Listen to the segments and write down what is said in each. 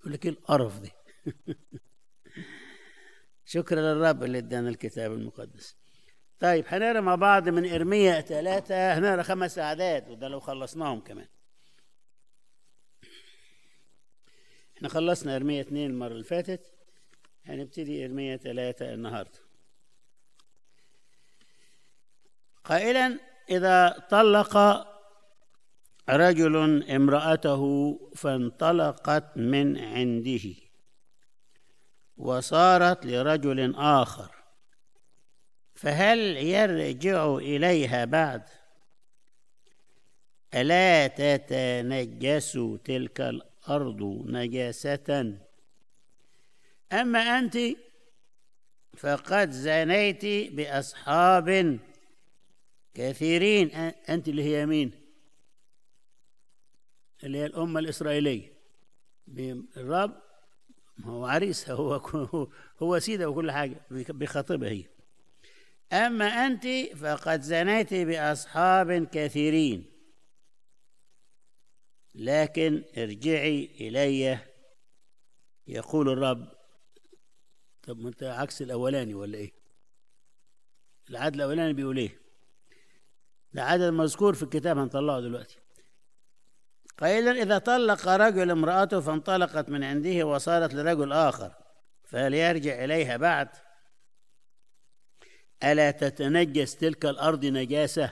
يقول لك ايه القرف دي شكرا للرب اللي ادانا الكتاب المقدس طيب هنقرا مع بعض من ارميا ثلاثة هنقرا خمس اعداد وده لو خلصناهم كمان احنا خلصنا ارميا اثنين المرة اللي فاتت هنبتدي ارميا ثلاثة النهارده قائلا إذا طلق رجل امرأته فانطلقت من عنده وصارت لرجل آخر فهل يرجع إليها بعد ألا تتنجس تلك الأرض نجاسة أما أنت فقد زنيت بأصحاب كثيرين أنت اللي هي مين اللي هي الأمة الإسرائيلية الرب هو عريسها هو هو سيدها وكل حاجة بخطبها هي أما أنت فقد زنيت بأصحاب كثيرين لكن ارجعي إلي يقول الرب طب ما انت عكس الأولاني ولا إيه؟ العدل الأولاني بيقول إيه؟ ده عدد مذكور في الكتاب هنطلعه دلوقتي قائلا إذا طلق رجل امرأته فانطلقت من عنده وصارت لرجل آخر فهل يرجع إليها بعد ألا تتنجس تلك الأرض نجاسة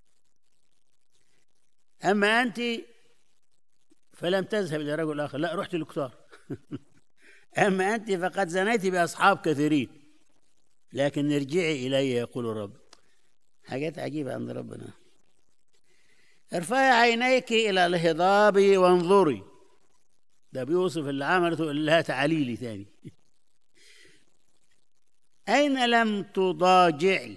أما أنت فلم تذهب إلى رجل آخر لا رحت للكتار أما أنت فقد زنيت بأصحاب كثيرين لكن ارجعي إلي يقول الرب حاجات عجيبة عند ربنا ارفعي عينيك إلى الهضاب وانظري ده بيوصف اللي عملته اللي لها تعليلي ثاني أين لم تضاجعي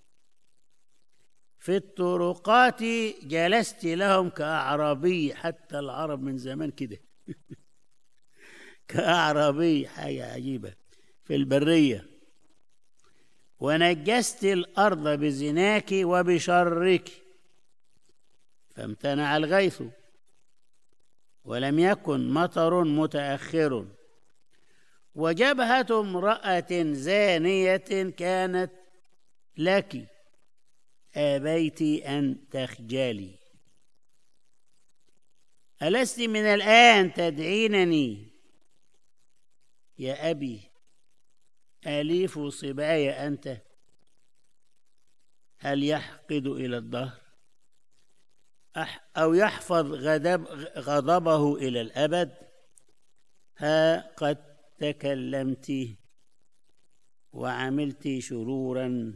في الطرقات جلست لهم كأعرابي حتى العرب من زمان كده كأعرابي حاجة عجيبة في البرية ونجست الأرض بزناك وبشرك فامتنع الغيث ولم يكن مطر متأخر وجبهة امرأة زانية كانت لك أبيت أن تخجلي ألست من الآن تدعينني يا أبي أليف صباي أنت هل يحقد إلى الدهر أو يحفظ غضب غضبه إلى الأبد ها قد تكلمت وعملت شرورا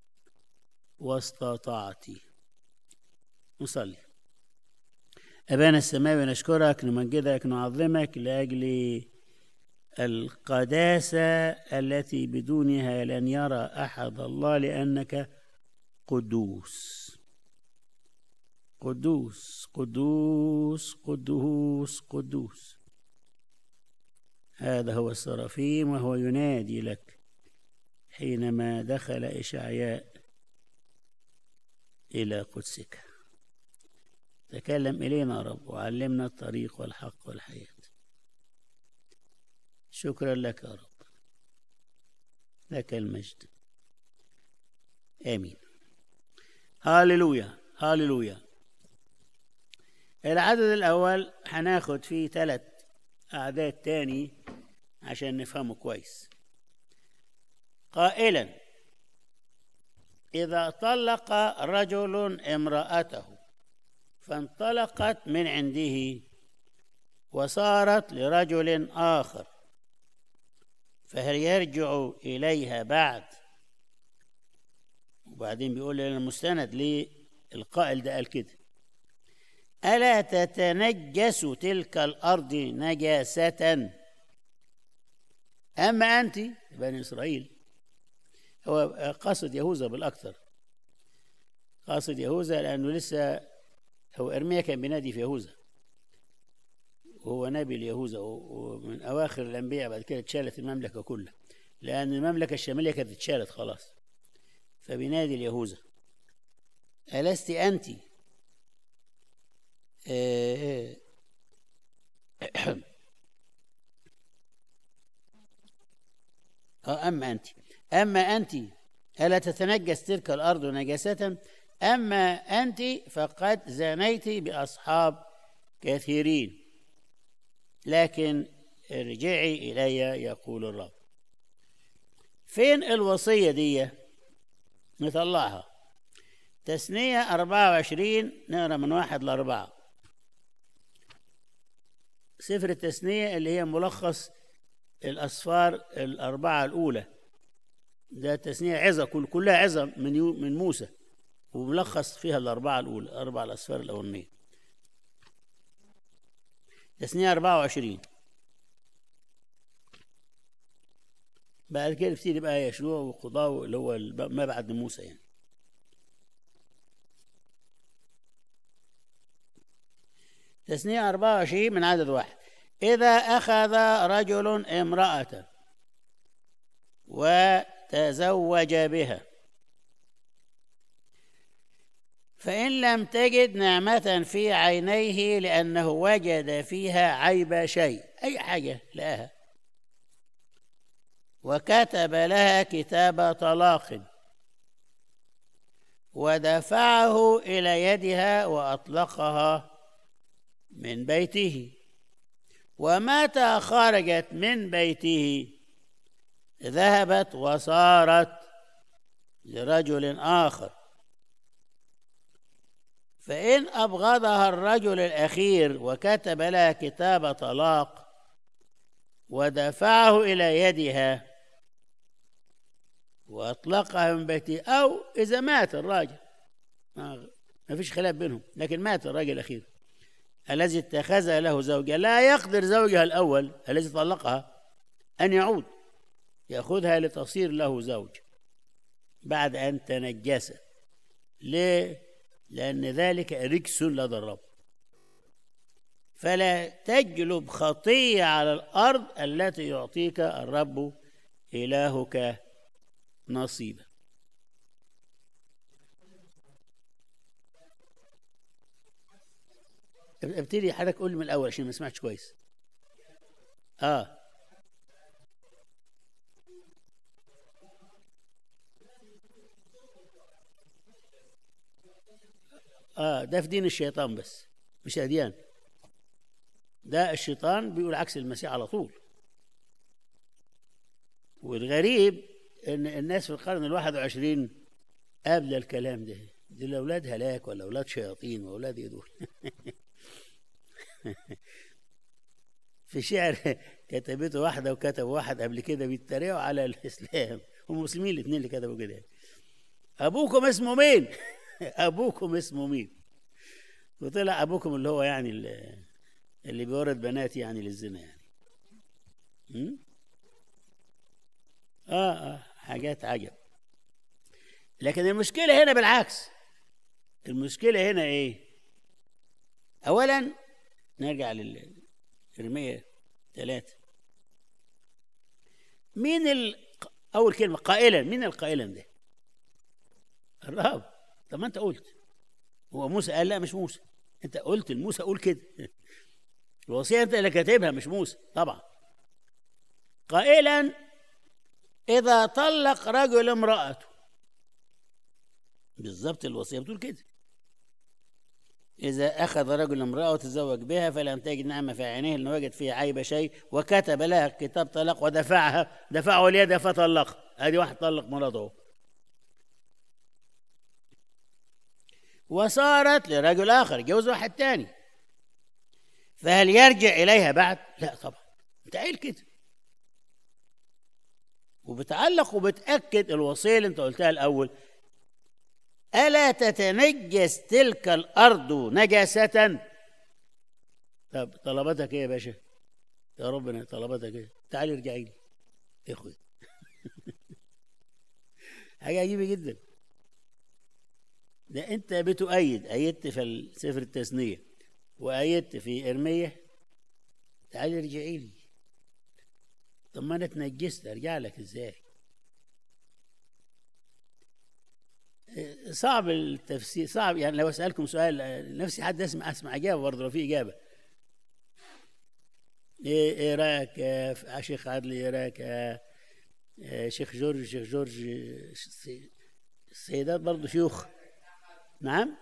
واستطعت نصلي أبانا السماوي نشكرك نمجدك نعظمك لأجل القداسة التي بدونها لن يرى أحد الله لأنك قدوس قدوس قدوس قدوس قدوس هذا هو السرافيم وهو ينادي لك حينما دخل إشعياء إلى قدسك تكلم إلينا رب وعلمنا الطريق والحق والحياة شكرا لك يا رب لك المجد آمين هاللويا هاللويا العدد الأول هناخد فيه ثلاث أعداد تاني عشان نفهمه كويس قائلا إذا طلق رجل امرأته فانطلقت من عنده وصارت لرجل آخر فهل يرجع إليها بعد وبعدين بيقول لنا المستند ليه القائل ده قال كده ألا تتنجس تلك الأرض نجاسة أما أنت بني إسرائيل هو قصد يهوذا بالأكثر قاصد يهوذا لأنه لسه هو إرميا كان بينادي في يهوذا وهو نبي ليهوذا ومن أواخر الأنبياء بعد كده اتشالت المملكة كلها لأن المملكة الشمالية كانت اتشالت خلاص فبينادي ليهوذا ألست أنت آه، أما أنت أما أنت ألا تتنجس تلك الأرض نجاسة أما أنت فقد زنيت بأصحاب كثيرين لكن ارجعي إلي يقول الرب فين الوصية دي نطلعها تثنية أربعة وعشرين نقرأ من واحد لأربعة سفر التثنية اللي هي ملخص الأسفار الأربعة الأولى ده تثنية عظة كل كلها عظة من يو من موسى وملخص فيها الأربعة الأولى أربع الأسفار الأولانية تثنية 24 بعد كده يبتدي بقى يشوع وقضاء اللي هو ما بعد موسى يعني تثنية 24 من عدد واحد إذا أخذ رجل امرأة وتزوج بها فإن لم تجد نعمة في عينيه لأنه وجد فيها عيب شيء أي حاجة لها وكتب لها كتاب طلاق ودفعه إلى يدها وأطلقها من بيته ومتى خرجت من بيته ذهبت وصارت لرجل آخر فإن أبغضها الرجل الأخير وكتب لها كتاب طلاق ودفعه إلى يدها وأطلقها من بيته أو إذا مات الراجل ما فيش خلاف بينهم لكن مات الراجل الأخير الذي اتخذ له زوجة لا يقدر زوجها الأول الذي طلقها أن يعود يأخذها لتصير له زوج بعد أن تنجس ليه؟ لأن ذلك رجس لدى الرب فلا تجلب خطية على الأرض التي يعطيك الرب إلهك نصيبا ابتدي حضرتك قول من الأول عشان ما سمعتش كويس آه اه ده في دين الشيطان بس مش اديان ده الشيطان بيقول عكس المسيح على طول والغريب ان الناس في القرن الواحد وعشرين قابله الكلام ده دول اولاد هلاك ولا اولاد شياطين واولاد ايه دول في شعر كتبته واحده وكتب واحد قبل كده بيتريقوا على الاسلام هم مسلمين الاثنين اللي كتبوا كده ابوكم اسمه مين ابوكم اسمه مين وطلع ابوكم اللي هو يعني اللي, اللي بيورد بنات يعني للزنا يعني م? اه اه حاجات عجب لكن المشكله هنا بالعكس المشكله هنا ايه اولا نرجع للرمية ثلاثة مين ال... أول كلمة قائلا مين القائلا ده؟ الرب طب ما أنت قلت هو موسى قال لا مش موسى أنت قلت لموسى قول كده الوصية أنت اللي كاتبها مش موسى طبعا قائلا إذا طلق رجل امرأته بالظبط الوصية بتقول كده إذا أخذ رجل امرأة وتزوج بها فلم تجد نعمة في عينيه لأنه وجد فيها عيب شيء وكتب لها كتاب طلاق ودفعها دفعه اليد فطلق هذه واحد طلق مراته وصارت لرجل آخر جوز واحد تاني فهل يرجع إليها بعد؟ لا طبعا أنت قايل كده وبتعلق وبتأكد الوصية اللي أنت قلتها الأول ألا تتنجس تلك الأرض نجاسة طب طلباتك إيه يا باشا يا ربنا طلباتك إيه تعالي ارجعي لي اخوي حاجة عجيبة جدا ده أنت بتؤيد أيدت في سفر التثنية وأيدت في إرمية تعالي ارجعي لي طب ما أنا اتنجست أرجع لك إزاي صعب التفسير صعب يعني لو اسالكم سؤال نفسي حد اسمع اسمع اجابه برضه لو في اجابه ايه ايه رايك يا شيخ عدلي ايه رايك يا آه، شيخ جورج شيخ جورج آه، السي- السيدات برضه شيوخ نعم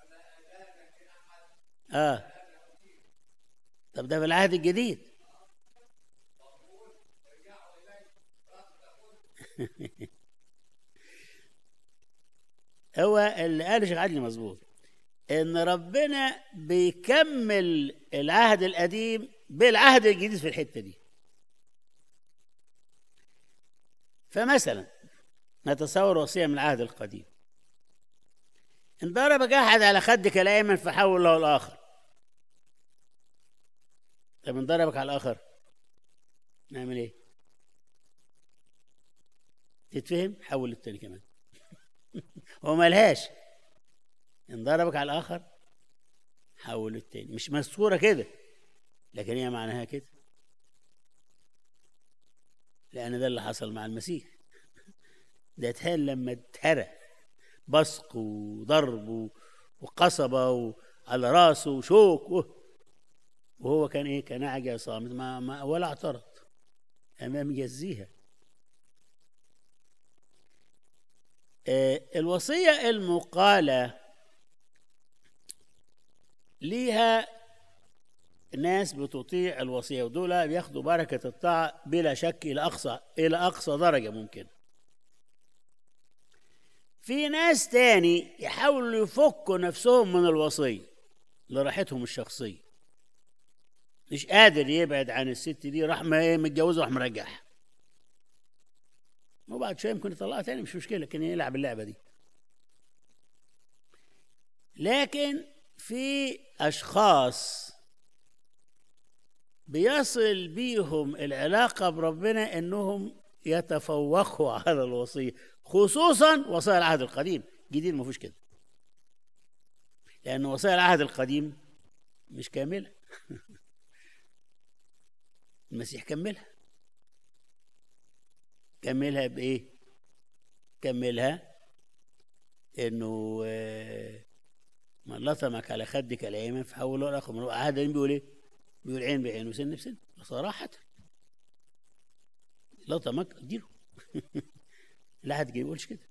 اه طب ده في العهد الجديد هو اللي قاله شيخ عدلي مظبوط ان ربنا بيكمل العهد القديم بالعهد الجديد في الحته دي فمثلا نتصور وصيه من العهد القديم ان ضربك احد على خدك الايمن فحول له الاخر طب ان ضربك على الاخر نعمل ايه تتفهم حول التاني كمان هو ملهاش ان ضربك على الاخر حول التاني مش مذكوره كده لكن هي معناها كده لان ده اللي حصل مع المسيح ده اتهان لما اتهرى بصق وضرب و- وقصبه وعلى راسه وشوك و- وهو كان ايه كان عجى صامت ما, ما ولا اعترض امام جزيها آه، الوصيه المقاله ليها ناس بتطيع الوصيه ودول بياخدوا بركه الطاعه بلا شك الى اقصى الى اقصى درجه ممكن في ناس تاني يحاولوا يفكوا نفسهم من الوصيه لراحتهم الشخصيه مش قادر يبعد عن الست دي راح ما ايه متجوزه راح مرجعها وبعد شويه يمكن يطلقها تاني مش مشكله لكن يلعب اللعبه دي لكن في اشخاص بيصل بيهم العلاقه بربنا انهم يتفوقوا على الوصيه خصوصا وصايا العهد القديم جديد ما فيهوش كده لان وصايا العهد القديم مش كامله المسيح كملها كملها بايه كملها انه آه، من لطمك على خدك الايمن فحوله الاخر من عهد بيقول ايه بيقول عين بعين وسن بسن صراحه لطمك اديله العهد الجديد ما بيقولش كده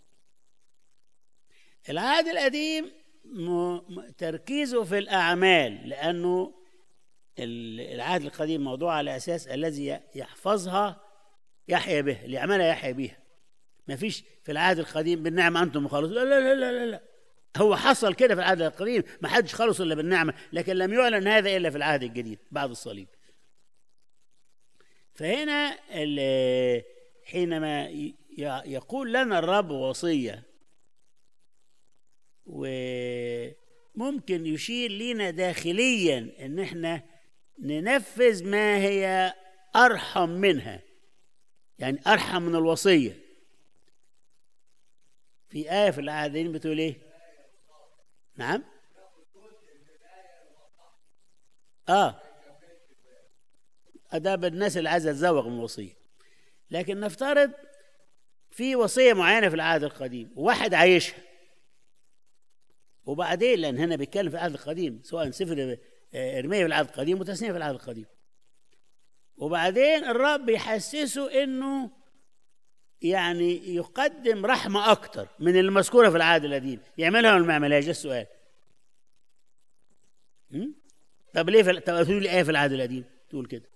العهد القديم م... م... تركيزه في الاعمال لانه ال- العهد القديم موضوع على اساس الذي ي- يحفظها يحيا به اللي يعملها يحيا بيها ما فيش في العهد القديم بالنعمه انتم خلص لا لا لا لا لا, لا. هو حصل كده في العهد القديم ما حدش خلص الا بالنعمه لكن لم يعلن هذا الا في العهد الجديد بعد الصليب فهنا ال- حينما ي- ي- يقول لنا الرب وصيه وممكن يشير لنا داخليا ان احنا ننفذ ما هي ارحم منها يعني ارحم من الوصيه في ايه في العهدين بتقول ايه نعم اه اداب الناس اللي عايزه تزوغ من الوصيه لكن نفترض في وصيه معينه في العهد القديم وواحد عايشها وبعدين لان هنا بيتكلم في العهد القديم سواء سفر آه، ارميه في العهد القديم وتسنيه في العهد القديم وبعدين الرب يحسسه انه يعني يقدم رحمه اكتر من المذكوره في العهد القديم يعملها ولا ما يعملهاش ده السؤال م? طب ليه في طب تقول لي ايه في العهد القديم تقول كده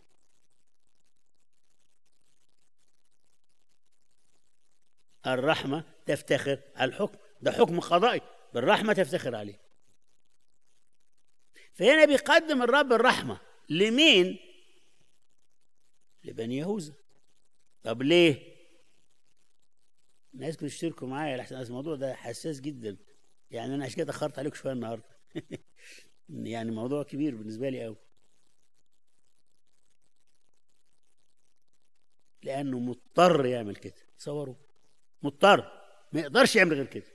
الرحمه تفتخر على الحكم ده حكم قضائي بالرحمه تفتخر عليه فهنا بيقدم الرب الرحمه لمين لبني يهوذا طب ليه الناس كانوا يشتركوا معايا لحسن الموضوع ده حساس جدا يعني انا عشان كده اخرت عليكم شويه النهارده يعني موضوع كبير بالنسبه لي قوي لانه مضطر يعمل كده تصوروا مضطر ما يقدرش يعمل غير كده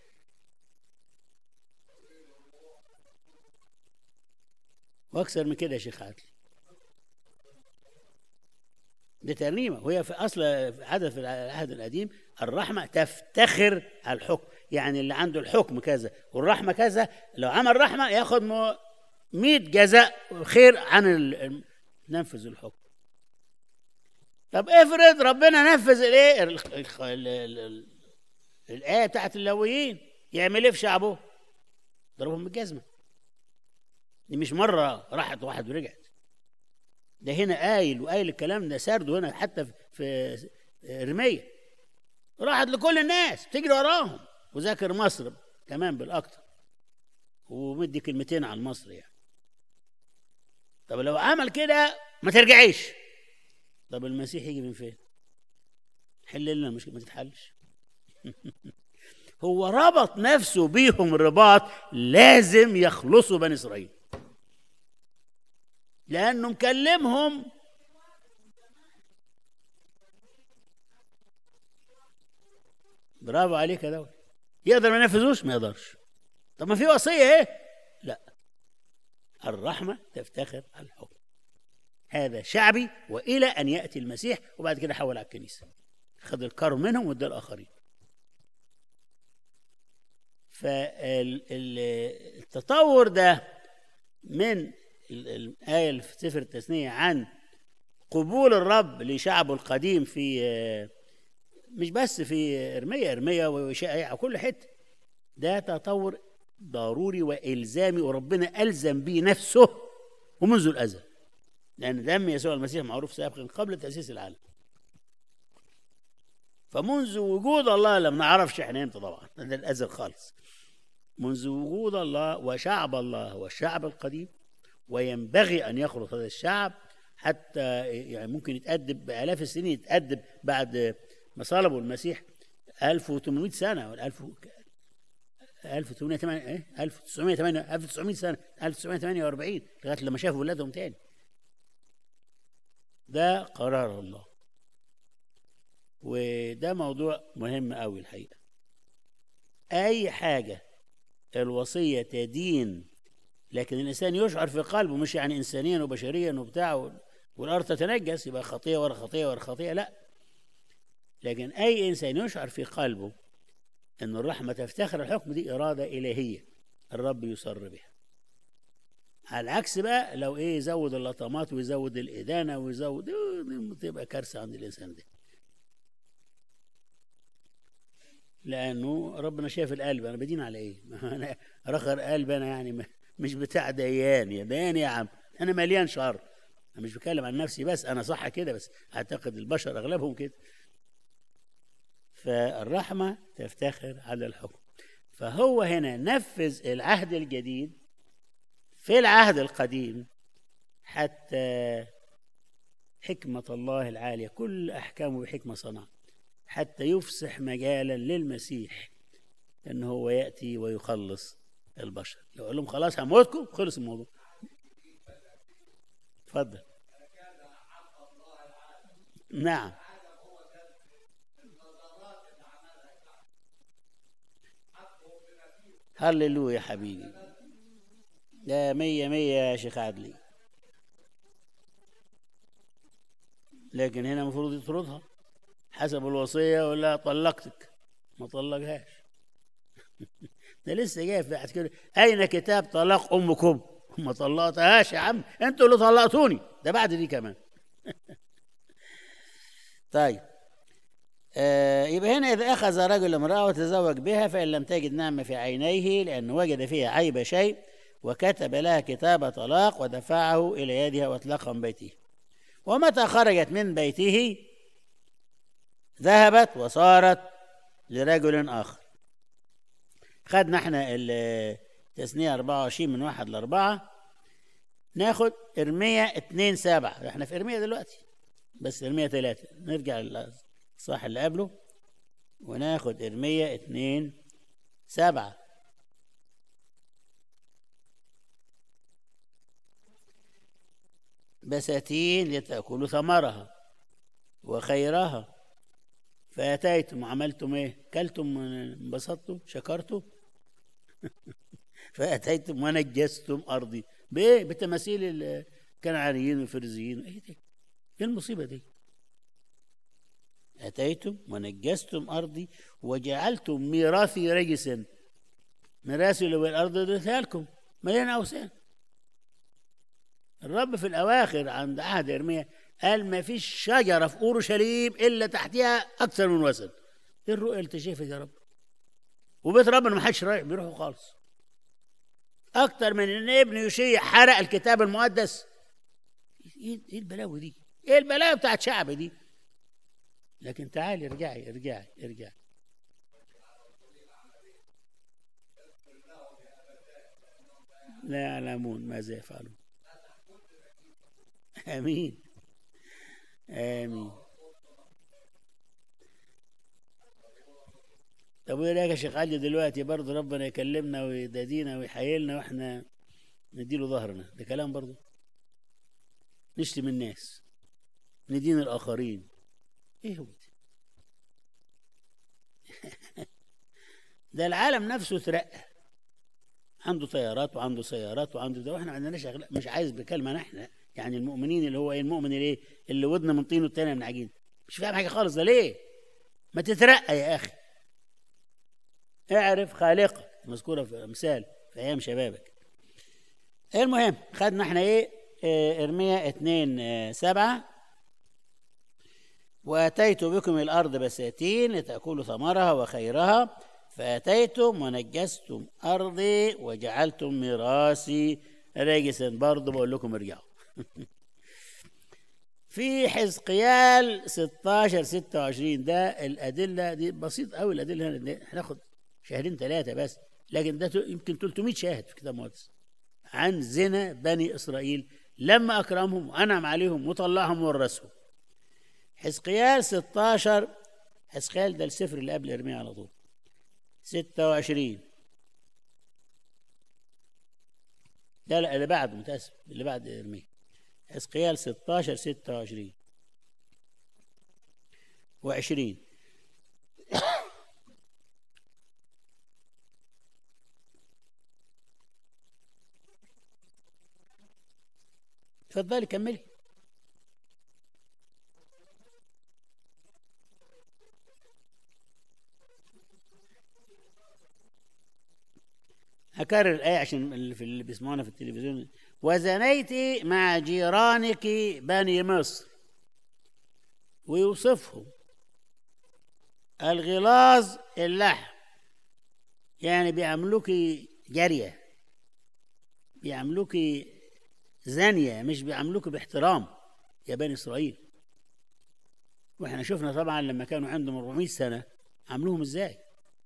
واكثر من كده يا شيخ عادل دي ترنيمه وهي في اصل في عدد في العهد القديم الرحمه تفتخر على الحكم يعني اللي عنده الحكم كذا والرحمه كذا لو عمل رحمه ياخد 100 جزاء خير عن ال- ننفذ الحكم طب افرض ربنا نفذ الايه ال- ال- ال- ال- ال- الايه بتاعت اللاويين يعمل ايه في شعبه ضربهم بالجزمه دي مش مره راحت واحد ورجعت ده هنا قايل وقايل الكلام ده سرده هنا حتى في- في ارميه راحت لكل الناس بتجري وراهم وذاكر مصر كمان بالاكتر ومدي كلمتين عن مصر يعني طب لو عمل كده ما ترجعيش طب المسيح يجي من فين حل لنا المشكله ما تتحلش هو ربط نفسه بيهم رباط لازم يخلصوا بني اسرائيل لانه مكلمهم برافو عليك يا دولة يقدر ما ينفذوش ما يقدرش طب ما في وصيه ايه لا الرحمه تفتخر على الحكم هذا شعبي والى ان ياتي المسيح وبعد كده حول على الكنيسه خد الكرم منهم وادى الاخرين فالتطور ده من ال- الآية اللي في سفر التثنية عن قبول الرب لشعبه القديم في مش بس في إرميا إرميا وشائع كل حتة ده تطور ضروري وإلزامي وربنا ألزم به نفسه ومنذ الأزل لأن دم يسوع المسيح معروف سابقا قبل تأسيس العالم فمنذ وجود الله لم نعرفش احنا امتى طبعا ده الازل خالص منذ وجود الله وشعب الله هو الشعب القديم وينبغي ان يخلص هذا الشعب حتى يعني ممكن يتأدب بآلاف السنين يتأدب بعد ما صلبوا المسيح 1800 سنة ولا 1000 1808 ايه 1908 1900 سنة 1948 لغاية لما شافوا ولادهم تاني ده قرار الله وده موضوع مهم قوي الحقيقة أي حاجة الوصية تدين لكن الإنسان يشعر في قلبه مش يعني إنسانيا وبشريا وبتاع والأرض تتنجس يبقى خطية ورا خطية ورا خطية لا لكن أي إنسان يشعر في قلبه أن الرحمة تفتخر الحكم دي إرادة إلهية الرب يصر بها على العكس بقى لو ايه يزود اللطمات ويزود الإدانة ويزود تبقى كارثة عند الإنسان ده لانه ربنا شاف القلب انا بدين على ايه انا رخر قلب انا يعني مش بتاع ديان يا ديان يا عم انا مليان شر انا مش بتكلم عن نفسي بس انا صح كده بس اعتقد البشر اغلبهم كده فالرحمه تفتخر على الحكم فهو هنا نفذ العهد الجديد في العهد القديم حتى حكمه الله العاليه كل احكامه بحكمه صنع حتى يفسح مجالا للمسيح ان هو ياتي ويخلص البشر لو قال لهم خلاص هموتكم خلص الموضوع اتفضل نعم هللويا حبيبي ده مية مية يا شيخ عدلي لكن هنا المفروض يطردها حسب الوصية ولا طلقتك ما طلقهاش ده لسه جاي بعد كده أين كتاب طلاق أمكم ما طلقتهاش يا عم أنتوا اللي طلقتوني ده بعد دي كمان طيب آه يبقى هنا إذا أخذ رجل امرأة وتزوج بها فإن لم تجد نعمة في عينيه لأنه وجد فيها عيب شيء وكتب لها كتاب طلاق ودفعه إلى يدها واطلقها من بيته ومتى خرجت من بيته ذهبت وصارت لرجل آخر خدنا احنا التثنية 24 من واحد لأربعة ناخد إرمية اتنين سبعة احنا في إرمية دلوقتي بس إرمية ثلاثة نرجع للصح اللي قبله وناخد إرمية اتنين سبعة بساتين لتأكلوا ثمرها وخيرها فأتيتم عملتم إيه؟ كلتم انبسطتم شكرتم فأتيتم ونجستم أرضي بإيه؟ بتماثيل الكنعانيين والفرزيين إيه دي؟ إيه المصيبة دي؟ أتيتم ونجستم أرضي وجعلتم ميراثي رجسا ميراثي اللي الأرض اديتها لكم مليان أوثان الرب في الأواخر عند عهد إرميا قال ما فيش شجرة في أورشليم إلا تحتها أكثر من وسن إيه الرؤية اللي أنت شايفها دي يا رب وبيت ربنا ما حدش رايح بيروحوا خالص أكتر من إن ابن يوشيع حرق الكتاب المقدس إيه إيه البلاوي دي؟ إيه البلاوي بتاعت شعب دي؟ لكن تعالي ارجعي ارجعي ارجعي لا يعلمون ماذا يفعلون امين امين طب وايه رايك يا شيخ علي دلوقتي برضه ربنا يكلمنا ويدادينا ويحيلنا واحنا نديله ظهرنا ده كلام برضه نشتم الناس ندين الاخرين ايه هو ده ده العالم نفسه اترقى عنده طيارات وعنده سيارات وعنده ده واحنا ما عندناش أغلا- مش عايز بكلمه احنا يعني المؤمنين اللي هو ايه المؤمن اللي ايه اللي ودنا من طين والتاني من عجين مش فاهم حاجه خالص ده ليه ما تترقى يا اخي اعرف خالقك مذكوره في امثال في ايام شبابك المهم خدنا احنا ايه اه، ارميا اتنين اه، سبعة واتيت بكم الارض بساتين لتاكلوا ثمرها وخيرها فاتيتم ونجستم ارضي وجعلتم ميراثي رجسا برضه بقول لكم ارجعوا في حزقيال 16 26 ده الادله دي بسيط قوي الادله هنا هناخد شهرين ثلاثه بس لكن ده يمكن 300 شاهد في كتاب المقدس عن زنا بني اسرائيل لما اكرمهم وانعم عليهم وطلعهم ورثهم حزقيال 16 حزقيال ده السفر اللي قبل ارميا على طول 26 لا لا اللي بعده متاسف اللي بعد ارميا حزقيال 16 26 و20 اتفضلي كملي هكرر الآية عشان اللي في اللي بيسمعونا في التلفزيون وزنيت مع جيرانك بني مصر ويوصفهم الغلاظ اللحم يعني بيعملوك جارية بيعملوك زانية مش بيعملوك باحترام يا بني إسرائيل واحنا شفنا طبعا لما كانوا عندهم 400 سنة عملوهم ازاي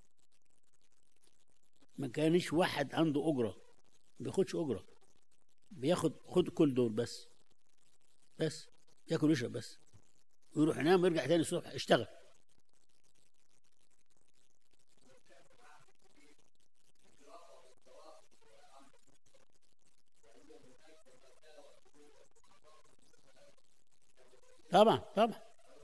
ما كانش واحد عنده أجرة ما بياخدش أجرة بياخد خد كل دول بس بس ياكل ويشرب بس ويروح ينام ويرجع تاني الصبح اشتغل طبعا طبعا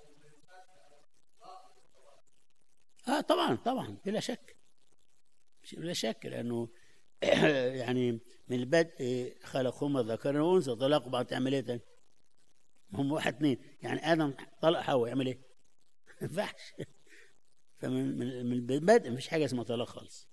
اه طبعا طبعا بلا شك بلا شك لانه يعني من البدء خلقهما ذكرا وانثى طلقوا بعد تعمل ايه تاني؟ هم واحد اثنين يعني ادم طلق حواء يعمل ايه؟ ما ينفعش فمن من من البدء مفيش حاجه اسمها طلاق خالص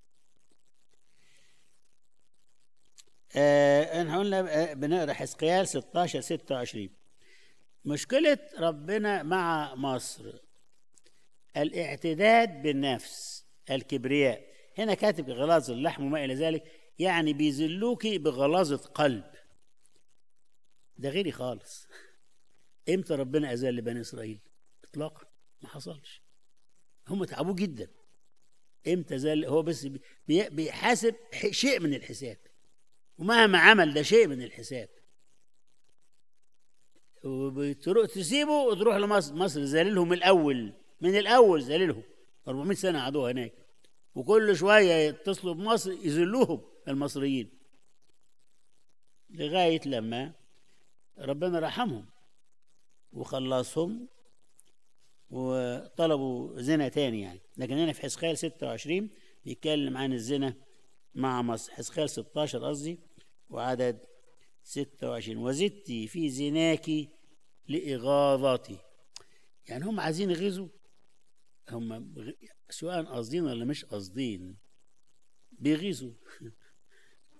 آه احنا قلنا بنقرا حزقيال 16 26 مشكله ربنا مع مصر الاعتداد بالنفس الكبرياء هنا كاتب غلاظ اللحم وما الى ذلك يعني بيذلوك بغلاظه قلب ده غيري خالص امتى ربنا اذل بني اسرائيل اطلاقا ما حصلش هم تعبوه جدا امتى زل هو بس بي- بيحاسب ح- شيء من الحساب ومهما عمل ده شيء من الحساب وبتروح تسيبه وتروح لمصر مصر ذليلهم من الاول من الاول ذليلهم 400 سنه قعدوها هناك وكل شويه يتصلوا بمصر يذلوهم المصريين لغايه لما ربنا رحمهم وخلصهم وطلبوا زنا تاني يعني لكن هنا في حزقيال 26 بيتكلم عن الزنا مع مصر حزقيال 16 قصدي وعدد 26 وزدت في زناك لإغاظتي يعني هم عايزين يغيظوا هم بغ- سواء قاصدين ولا مش قاصدين بيغيظوا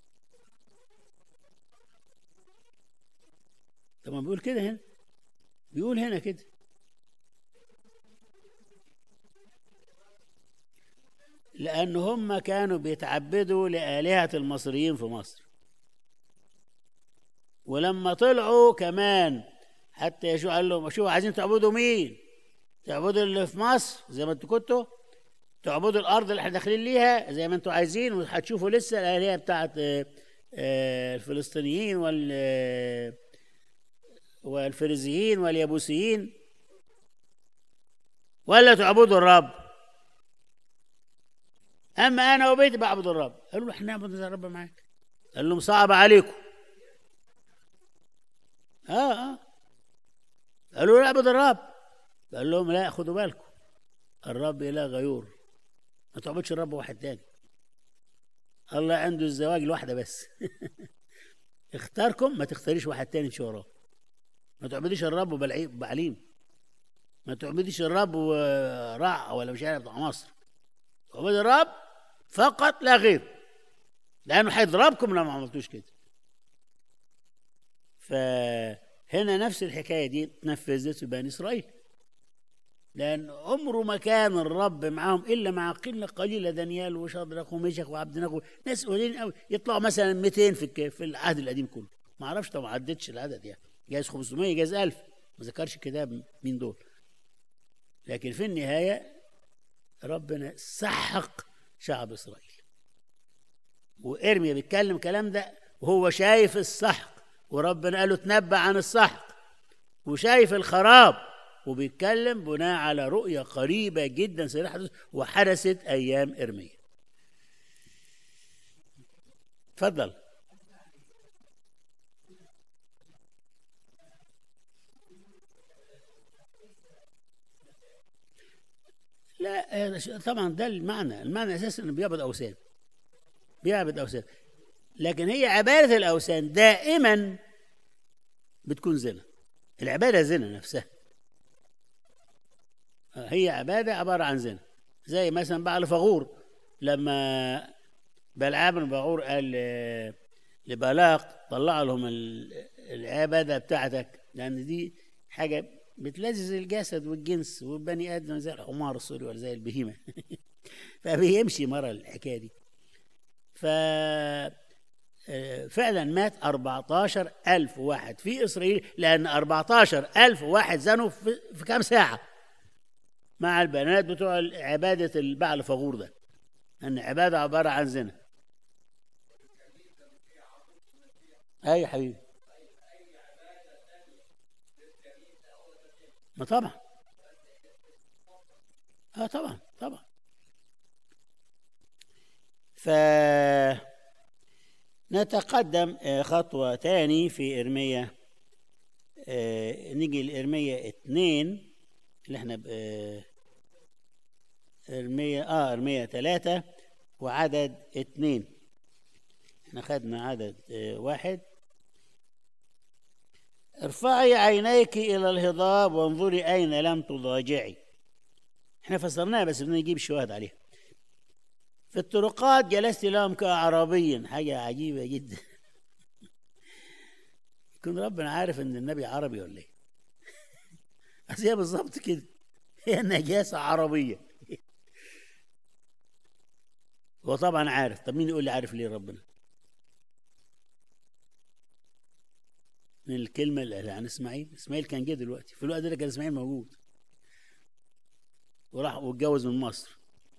طب ما بيقول كده هنا بيقول هنا كده لأن هم كانوا بيتعبدوا لآلهة المصريين في مصر ولما طلعوا كمان حتى يشوع قال لهم شوفوا عايزين تعبدوا مين تعبدوا اللي في مصر زي ما انتوا كنتوا تعبدوا الارض اللي احنا داخلين ليها زي ما انتوا عايزين وهتشوفوا لسه الالهه بتاعت آه، آه، الفلسطينيين وال آه، والفريزيين واليابوسيين ولا تعبدوا الرب اما انا وبيتي بعبد الرب قالوا له احنا نعبد الرب معاك قال لهم صعب عليكم اه اه قالوا له اعبد الرب قال لهم لا خدوا بالكم الرب اله غيور ما تعبدش الرب واحد تاني الله عنده الزواج لواحده بس اختاركم ما تختاريش واحد تاني تمشي وراه ما تعبديش الرب بلعي- بعليم ما تعبديش الرب ورع ولا مش عارف بتاع مصر تعبد الرب فقط لا غير لانه هيضربكم لو ما عملتوش كده فهنا نفس الحكايه دي اتنفذت في بني اسرائيل لان عمره ما كان الرب معاهم الا مع قله قليله دانيال وشدرك وميشك وعبد نغو ناس قليلين قوي يطلعوا مثلا 200 في الك- في العهد القديم كله ما اعرفش طبعا ما عدتش العدد يعني جايز 500 جايز 1000 ما ذكرش الكتاب مين دول لكن في النهايه ربنا سحق شعب اسرائيل وارميا بيتكلم كلام ده وهو شايف السحق وربنا قال له تنبأ عن السحق وشايف الخراب وبيتكلم بناء على رؤية قريبة جدا سيحدث وحدثت أيام إرميا تفضل لا آه، طبعا ده المعنى المعنى اساسا انه بيعبد اوثان بيعبد اوثان لكن هي عباده الاوثان دائما بتكون زنا العباده زنا نفسها آه، هي عباده عباره عن زنا زي مثلا بعل فغور لما بلعام بن بغور قال آه، لبلاق طلع لهم ال- العباده بتاعتك لان دي حاجه بتلذذ الجسد والجنس والبني ادم زي الحمار السوري ولا زي البهيمه فبيمشي مرة الحكايه دي ف آه، فعلا مات 14 ألف واحد في إسرائيل لأن 14 ألف واحد زنوا في, في كام ساعة مع البنات بتوع عبادة البعل فغور ده أن عبادة عبارة عن زنا أي حبيبي ما طبعا اه طبعا طبعا ف نتقدم آه، خطوة تاني في إرمية آه، نيجي لإرمية اتنين اللي احنا ب- آه، إرمية اه إرمية ثلاثة وعدد اتنين احنا خدنا عدد آه، واحد ارفعي عينيك إلى الهضاب وانظري أين لم تضاجعي احنا فسرناها بس بدنا نجيب شواهد عليها في الطرقات جلست لهم كأعرابي حاجة عجيبة جدا يكون ربنا عارف ان النبي عربي ولا ايه بس هي بالظبط كده هي نجاسة عربية هو طبعا عارف طب مين يقول لي عارف ليه ربنا من الكلمة اللي قالها عن اسماعيل اسماعيل كان جه دلوقتي في الوقت ده كان اسماعيل موجود وراح واتجوز من مصر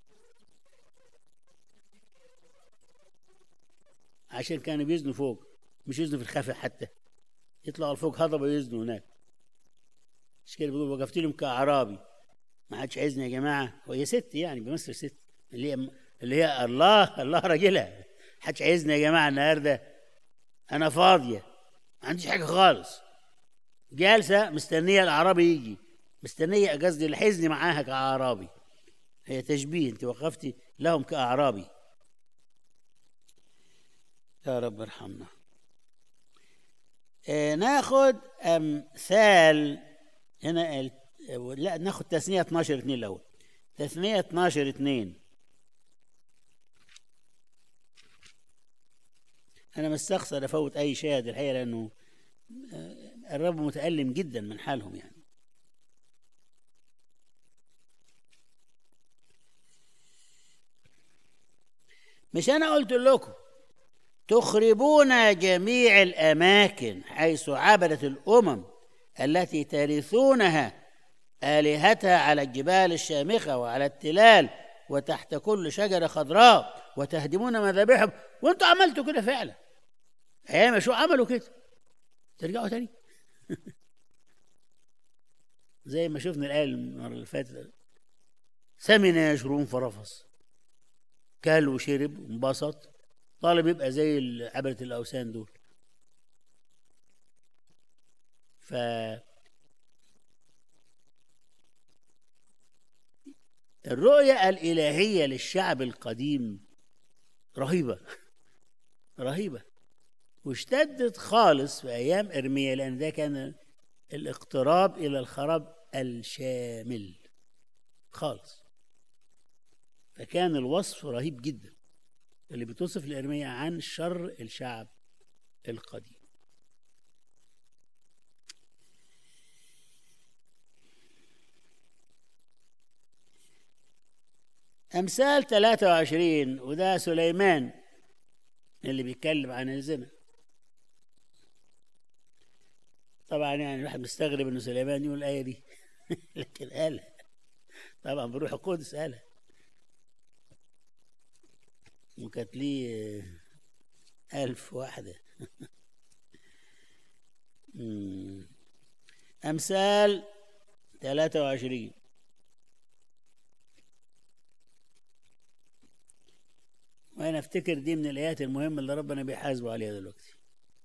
عشان كانوا بيزنوا فوق مش يزنوا في الخفا حتى يطلعوا لفوق هضبة ويزنوا هناك مش كده بيقول وقفت لهم كأعرابي ما حدش عايزني يا جماعة وهي ست يعني بمصر ست اللي هي اللي هي الله الله راجلها حدش عايزني يا جماعة النهاردة أنا فاضية ما عنديش حاجة خالص جالسة مستنية الأعرابي يجي مستنية قصدي الحزن معاها كأعرابي هي تشبيه أنت وقفتي لهم كأعرابي يا رب ارحمنا آه ناخد امثال هنا ال... لا ناخد تثنية 12 2 الاول تثنية 12 2 انا مستخسر افوت اي شاهد الحقيقه لانه آه، الرب متالم جدا من حالهم يعني مش انا قلت لكم تخربون جميع الاماكن حيث عبدت الامم التي ترثونها الهتها على الجبال الشامخه وعلى التلال وتحت كل شجره خضراء وتهدمون مذابحهم وانتوا عملتوا كده فعلا ايام شو عملوا كده ترجعوا تاني زي ما شفنا الآية المرة اللي فاتت سمن يشرون فرفص كل وشرب وانبسط طالب يبقى زي عبرة الأوثان دول ف الرؤية الإلهية للشعب القديم رهيبة رهيبة واشتدت خالص في أيام إرميا لأن ده كان الاقتراب إلى الخراب الشامل خالص فكان الوصف رهيب جدا اللي بتوصف الإرمية عن شر الشعب القديم أمثال 23 وده سليمان اللي بيتكلم عن الزنا طبعا يعني الواحد مستغرب انه سليمان يقول الايه دي لكن قالها طبعا بروح القدس قالها وكانت لي ألف واحدة أمثال ثلاثة وعشرين وأنا أفتكر دي من الآيات المهمة اللي ربنا بيحاسبه عليها دلوقتي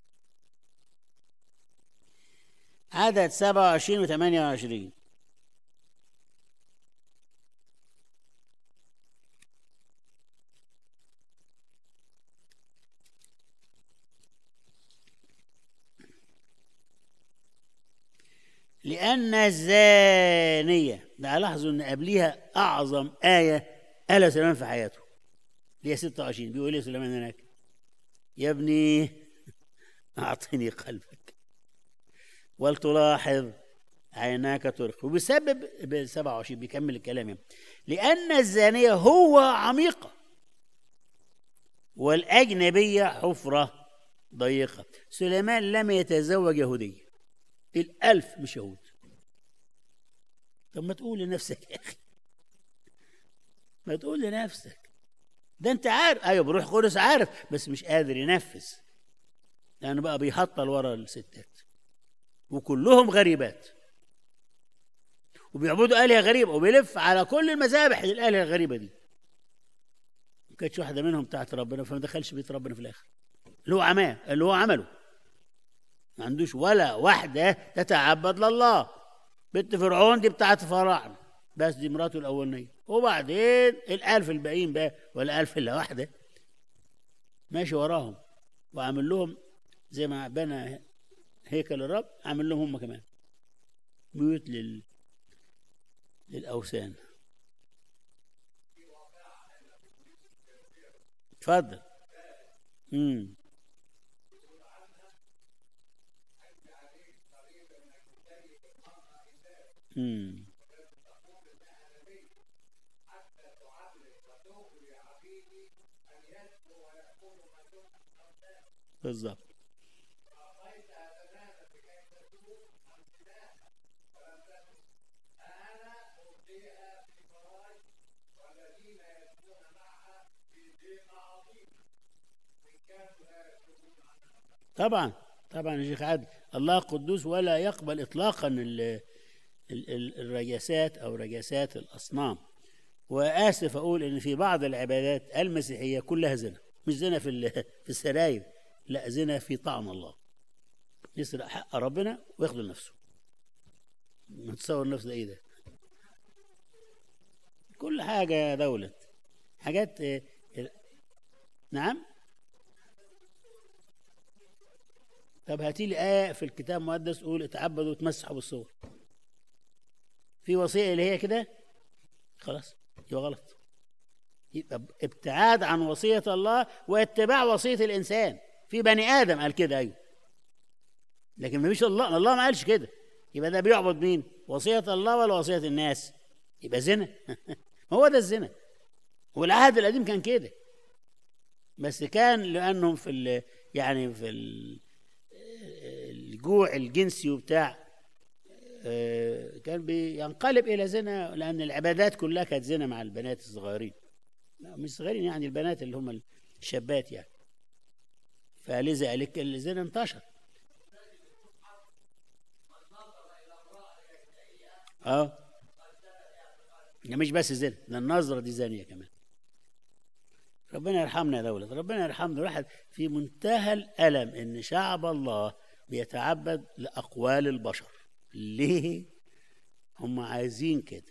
عدد سبعة وعشرين وثمانية وعشرين لأن الزانية ده لاحظوا إن قبليها أعظم آية قالها سليمان في حياته اللي هي 26 بيقول إيه سليمان هناك يا ابني أعطني قلبك ولتلاحظ عيناك ترق وبسبب ب 27 بيكمل الكلام يعني. لأن الزانية هو عميقة والأجنبية حفرة ضيقة سليمان لم يتزوج يهودية الألف مش يهود طب ما تقول لنفسك يا أخي ما تقول لنفسك ده أنت عارف أيوة بروح قدس عارف بس مش قادر ينفذ لأنه بقى بيهطل ورا الستات وكلهم غريبات وبيعبدوا آلهة غريبة وبيلف على كل المذابح الآلهة الغريبة دي ما كانتش واحدة منهم بتاعت ربنا فما دخلش بيت ربنا في الآخر اللي هو عماه اللي هو عمله ما عندوش ولا واحدة تتعبد لله بنت فرعون دي بتاعت فراعنة بس دي مراته الأولانية وبعدين الألف الباقيين بقى ولا ألف إلا واحدة ماشي وراهم وعامل لهم زي ما بنى هيكل الرب عامل لهم هم كمان بيوت لل للأوثان اتفضل امم امم بالظبط طبعا طبعا يا شيخ عادل الله قدوس ولا يقبل اطلاقا ال ال ال الرجاسات او رجاسات الاصنام واسف اقول ان في بعض العبادات المسيحيه كلها زنا مش زنا في في السراير لا زنا في طعم الله يسرق حق ربنا وياخده لنفسه متصور نفسه ايه ده كل حاجه يا دولة حاجات نعم طب هاتي لي آية في الكتاب المقدس قول اتعبدوا وتمسحوا بالصور في وصية اللي هي كده خلاص يبقى غلط يبقى ابتعاد عن وصية الله واتباع وصية الإنسان في بني آدم قال كده أيوه لكن ما فيش الله الله ما قالش كده يبقى ده بيعبد مين وصية الله ولا وصية الناس يبقى زنا هو ده الزنا والعهد القديم كان كده بس كان لانهم في ال- يعني في ال- الجوع الجنسي وبتاع آه، كان بينقلب الى زنا لان العبادات كلها كانت زنا مع البنات الصغيرين لا، مش صغيرين يعني البنات اللي هم الشابات يعني فلذا ذلك الزنا انتشر اه ده مش بس زنا ده النظره دي زانيه كمان ربنا يرحمنا يا دولة ربنا يرحمنا الواحد في منتهى الألم إن شعب الله بيتعبد لأقوال البشر ليه هم عايزين كده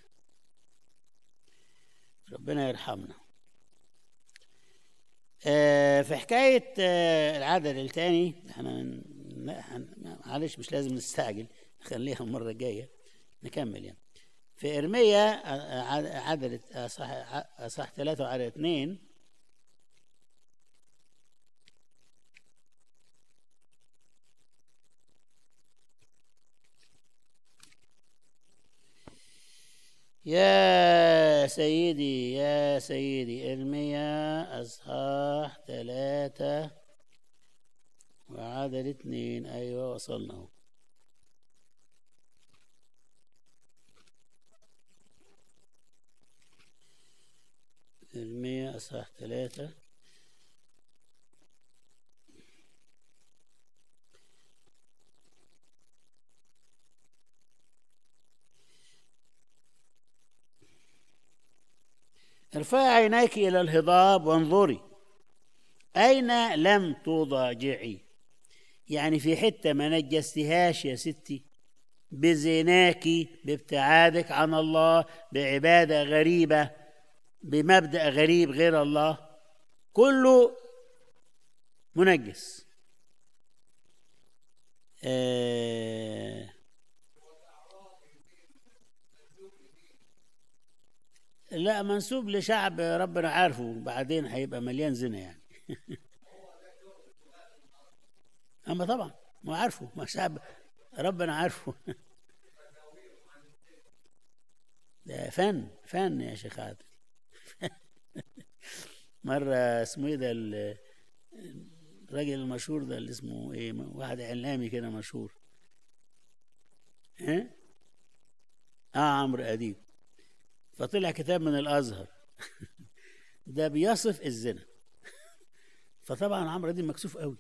ربنا يرحمنا آه، في حكاية آه، العدد الثاني احنا لا، هن- معلش مش لازم نستعجل نخليها المرة الجاية نكمل يعني في إرميا آه، آه، عدد أصح أصح ثلاثة وعدد اثنين يا سيدي يا سيدي ارميا اصحاح ثلاثة وعدد اثنين ايوه وصلنا اهو ارميا اصحاح ثلاثة ارفعي عينيك إلى الهضاب وانظري أين لم تضاجعي يعني في حتة ما نجستهاش يا ستي بزناك بابتعادك عن الله بعبادة غريبة بمبدأ غريب غير الله كله منجس آه لا منسوب لشعب ربنا عارفه بعدين هيبقى مليان زنا يعني اما طبعا ما عارفه ما شعب ربنا عارفه ده فن فن يا شيخ عادل مرة اسمه ايه ده ال- الراجل المشهور ده اللي اسمه ايه واحد اعلامي كده مشهور ها اه عمرو اديب فطلع كتاب من الازهر ده بيصف الزنا فطبعا عمرو اديب مكسوف قوي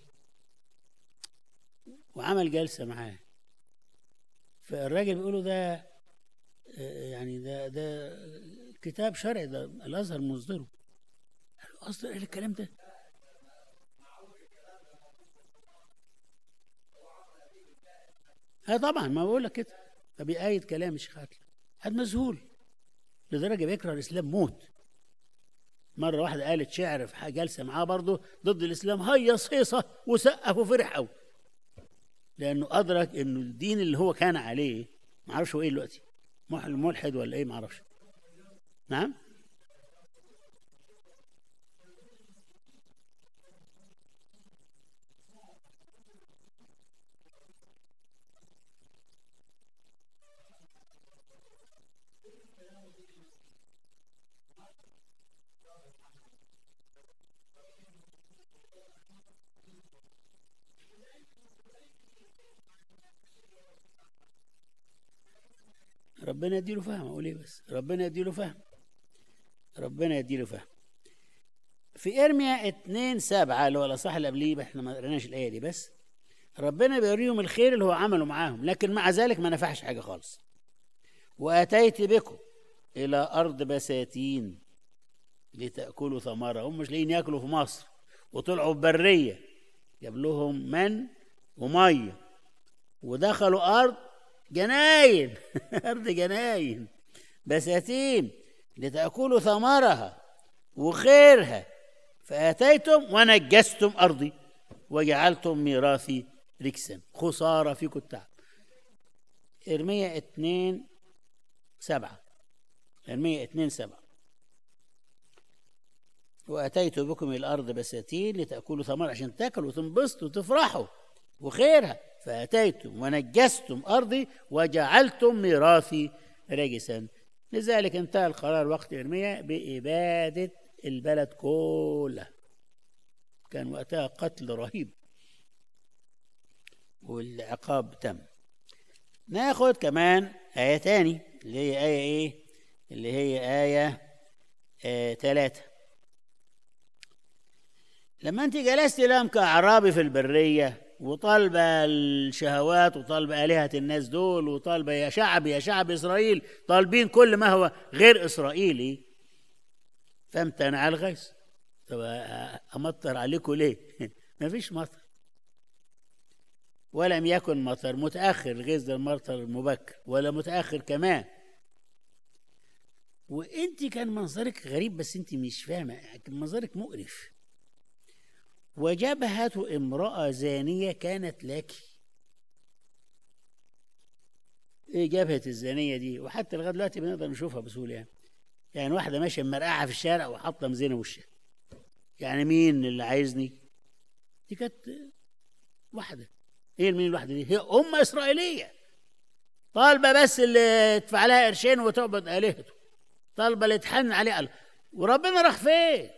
وعمل جلسه معاه فالراجل بيقول له ده آه، يعني ده ده كتاب شرعي ده الازهر مصدره قال له اصدر ايه الكلام ده ها طبعا ما بقول لك كده فبيأيد كلام الشيخ عادل حد مذهول لدرجه بيكره الاسلام موت مره واحده قالت شعر في جلسه معاه برضه ضد الاسلام هيص هيصه وسقف وفرح قوي لانه ادرك انه الدين اللي هو كان عليه ما اعرفش هو ايه دلوقتي مح- ملحد ولا ايه ما اعرفش نعم ربنا يديله فهم اقول ايه بس ربنا يديله فهم ربنا يديله فهم في ارميا 2 7 اللي هو الاصح اللي قبليه احنا ما قريناش الايه دي بس ربنا بيوريهم الخير اللي هو عمله معاهم لكن مع ذلك ما نفعش حاجه خالص واتيت بكم الى ارض بساتين لتاكلوا ثمرها هم مش لاقيين ياكلوا في مصر وطلعوا بريه جاب لهم من وميه ودخلوا ارض جناين ارض جناين بساتين لتاكلوا ثمرها وخيرها فاتيتم ونجستم ارضي وجعلتم ميراثي ركسا خساره فيكم التعب ارميا 2 سبعة ارميا 2 سبعة واتيت بكم الى الارض بساتين لتاكلوا ثمر عشان تاكلوا وتنبسطوا وتفرحوا وخيرها فاتيتم ونجستم ارضي وجعلتم ميراثي رجسا لذلك انتهى القرار وقت ارميا باباده البلد كلها كان وقتها قتل رهيب والعقاب تم ناخد كمان آية تاني اللي هي آية إيه؟ اللي هي آية آه تلاتة لما أنت جلست لهم كأعرابي في البرية وطالبة الشهوات وطالبة آلهة الناس دول وطالبة يا شعب يا شعب إسرائيل طالبين كل ما هو غير إسرائيلي فامتنع الغيث طب أمطر عليكم ليه؟ مفيش مطر ولم يكن مطر متأخر الغيث ده المطر مبكر ولا متأخر كمان وانت كان منظرك غريب بس انت مش فاهمه كان منظرك مقرف وجبهة امرأة زانية كانت لك ايه جبهة الزانية دي وحتى لغاية دلوقتي بنقدر نشوفها بسهولة يعني يعني واحدة ماشية مرقعة في الشارع وحاطة مزينة وشها يعني مين اللي عايزني دي كانت واحدة ايه مين الواحدة دي هي أمة إسرائيلية طالبة بس اللي تدفع لها قرشين وتعبد آلهته طالبة اللي تحن عليه الله وربنا راح فين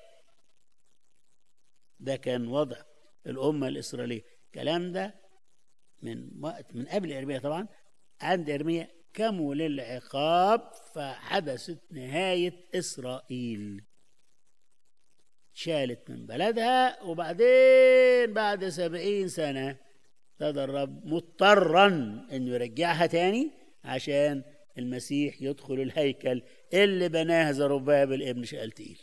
ده كان وضع الأمة الإسرائيلية الكلام ده من وقت من قبل إرميا طبعا عند إرميا كمل العقاب فحدثت نهاية إسرائيل شالت من بلدها وبعدين بعد سبعين سنة ابتدى الرب مضطرا انه يرجعها تاني عشان المسيح يدخل الهيكل اللي بناه زربابل ابن شالتيل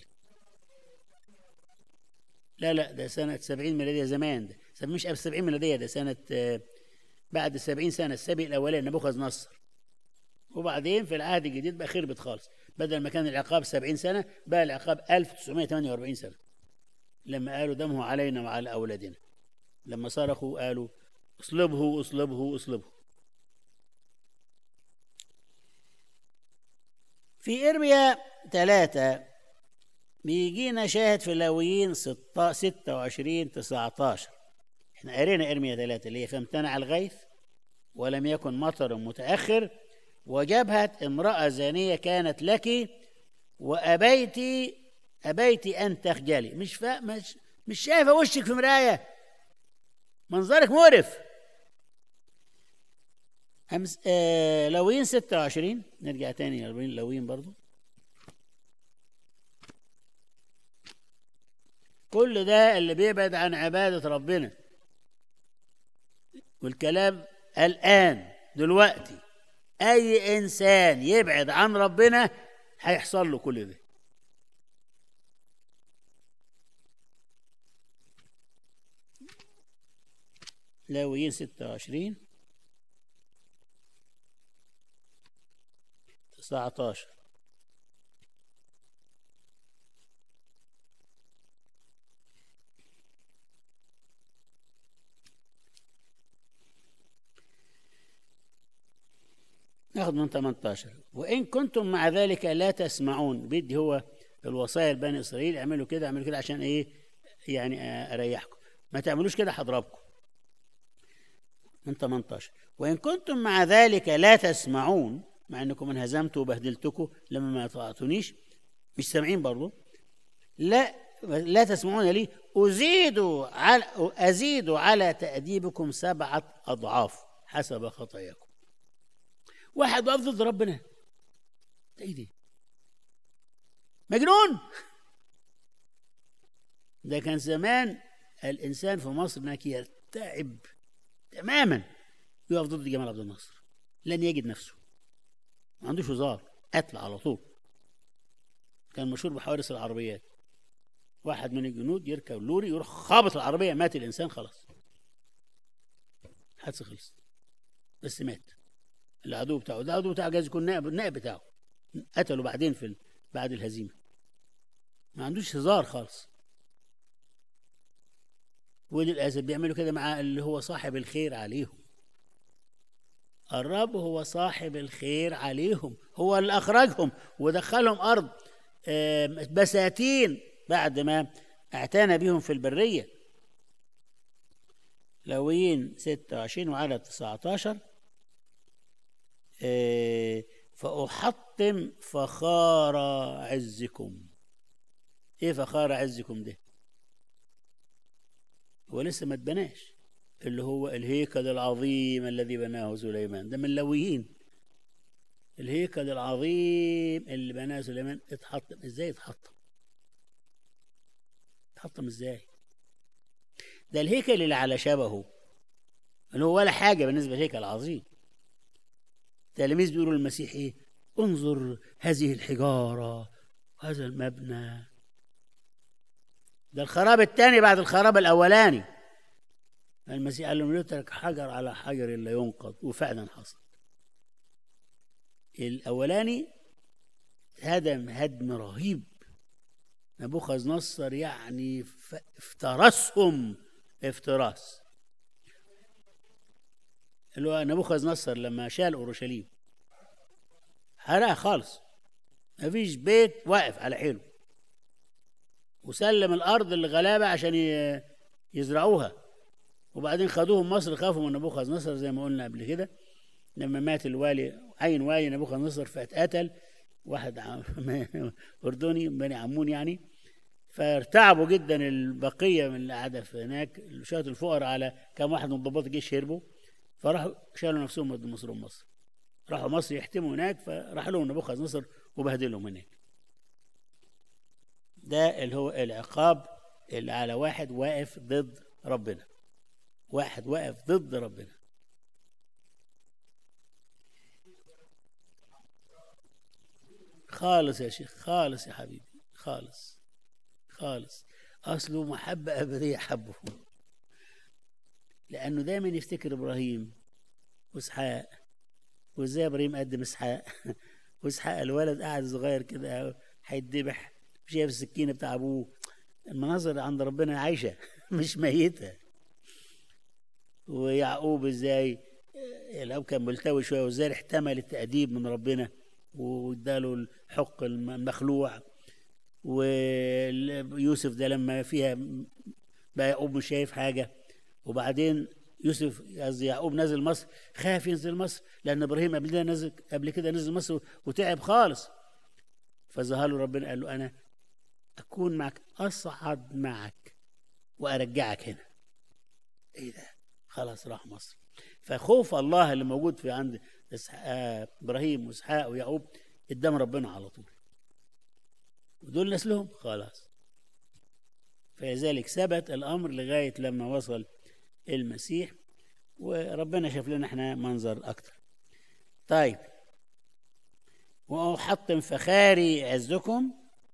لا لا ده سنة سبعين ميلادية زمان ده مش قبل سبعين ميلادية ده سنة بعد سبعين سنة السبع الأولاني نبوخذ نصر وبعدين في العهد الجديد بقى خربت خالص بدل ما كان العقاب سبعين سنة بقى العقاب 1948 سنة لما قالوا دمه علينا وعلى أولادنا لما صرخوا قالوا اصلبه اصلبه اصلبه في إرميا ثلاثة بيجينا شاهد في اللاويين 26 19 احنا قرينا ارميا ثلاثة اللي هي فامتنع الغيث ولم يكن مطر متأخر وجبهة امرأة زانية كانت لك وأبيت أبيت أن تخجلي مش فا مش مش شايفة وشك في مراية منظرك مقرف أمس آه لوين 26 نرجع تاني لوين لوين برضو كل ده اللي بيبعد عن عبادة ربنا والكلام الآن دلوقتي أي إنسان يبعد عن ربنا هيحصل له كل ده لاويين ستة وعشرين تسعة عشر ناخذ من 18 وإن كنتم مع ذلك لا تسمعون بدي هو الوصايا لبني إسرائيل اعملوا كده اعملوا كده عشان إيه يعني أريحكم ما تعملوش كده هضربكم من 18 وإن كنتم مع ذلك لا تسمعون مع أنكم انهزمتوا وبهدلتكم لما ما طاعتونيش مش سامعين برضو لا لا تسمعون لي أزيد على أزيد على تأديبكم سبعة أضعاف حسب خطاياكم واحد واقف ضد ربنا ده ايه دي مجنون ده كان زمان الانسان في مصر هناك يرتعب تماما يقف ضد جمال عبد الناصر لن يجد نفسه ما عندوش هزار قتل على طول كان مشهور بحوادث العربيات واحد من الجنود يركب لوري يروح خابط العربيه مات الانسان خلاص حادثه خلصت بس مات العدو بتاعه ده العدو بتاعه جايز يكون نائب النائب بتاعه قتله بعدين في بعد الهزيمه ما عندوش هزار خالص وللاسف بيعملوا كده مع اللي هو صاحب الخير عليهم الرب هو صاحب الخير عليهم هو اللي اخرجهم ودخلهم ارض بساتين بعد ما اعتنى بهم في البريه لوين 26 وعدد 19 فأحطم فخار عزكم ايه فخار عزكم ده هو لسه ما اتبناش اللي هو الهيكل العظيم الذي بناه سليمان ده من اللويين الهيكل العظيم اللي بناه سليمان اتحطم ازاي اتحطم اتحطم ازاي ده الهيكل اللي على شبهه اللي هو ولا حاجه بالنسبه للهيكل العظيم التلاميذ بيقولوا للمسيح ايه انظر هذه الحجاره وهذا المبنى ده الخراب الثاني بعد الخراب الاولاني المسيح قال لهم يترك حجر على حجر الا ينقض وفعلا حصل الاولاني هدم هدم رهيب نبوخذ نصر يعني افترسهم افتراس اللي هو نبوخذ نصر لما شال اورشليم حرقها خالص مفيش بيت واقف على حيله وسلم الارض للغلابه عشان يزرعوها وبعدين خدوهم مصر خافوا من نبوخذ نصر زي ما قلنا قبل كده لما مات الوالي عين والي نبوخذ نصر فاتقتل واحد اردني بني عمون يعني فارتعبوا جدا البقيه من اللي قاعده في هناك شويه الفقراء على كم واحد من ضباط الجيش هربوا فراحوا شالوا نفسهم ودوا مصر مصر راحوا مصر يحتموا هناك فراح لهم نبوخذ نصر وبهدلهم هناك ده اللي هو العقاب اللي على واحد واقف ضد ربنا واحد واقف ضد ربنا خالص يا شيخ خالص يا حبيبي خالص خالص اصله محبه ابديه حبه لانه دايما يفتكر ابراهيم واسحاق وازاي ابراهيم قدم اسحاق واسحاق الولد قاعد صغير كده هيتذبح شايف السكينه بتاع ابوه المناظر عند ربنا عايشه مش ميته ويعقوب ازاي الاب كان ملتوي شويه وازاي احتمل التاديب من ربنا واداله الحق المخلوع ويوسف ده لما فيها بقى يعقوب مش شايف حاجه وبعدين يوسف قصدي يعقوب نزل مصر خاف ينزل مصر لان ابراهيم قبل كده نزل قبل كده نزل مصر وتعب خالص فظهر له ربنا قال له انا اكون معك اصعد معك وارجعك هنا ايه ده خلاص راح مصر فخوف الله اللي موجود في عند ابراهيم واسحاق ويعقوب قدام ربنا على طول ودول نسلهم خلاص فلذلك ثبت الامر لغايه لما وصل المسيح وربنا شاف لنا احنا منظر اكتر طيب واحطم فخاري عزكم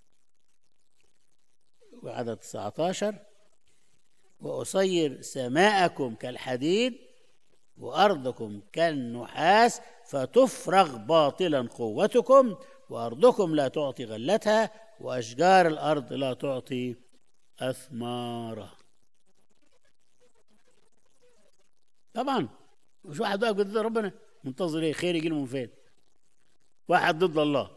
وعدد 19 واصير سماءكم كالحديد وارضكم كالنحاس فتفرغ باطلا قوتكم وارضكم لا تعطي غلتها واشجار الارض لا تعطي اثمارها طبعا مش واحد واقف ضد ربنا منتظر ايه خير يجي من فين واحد ضد الله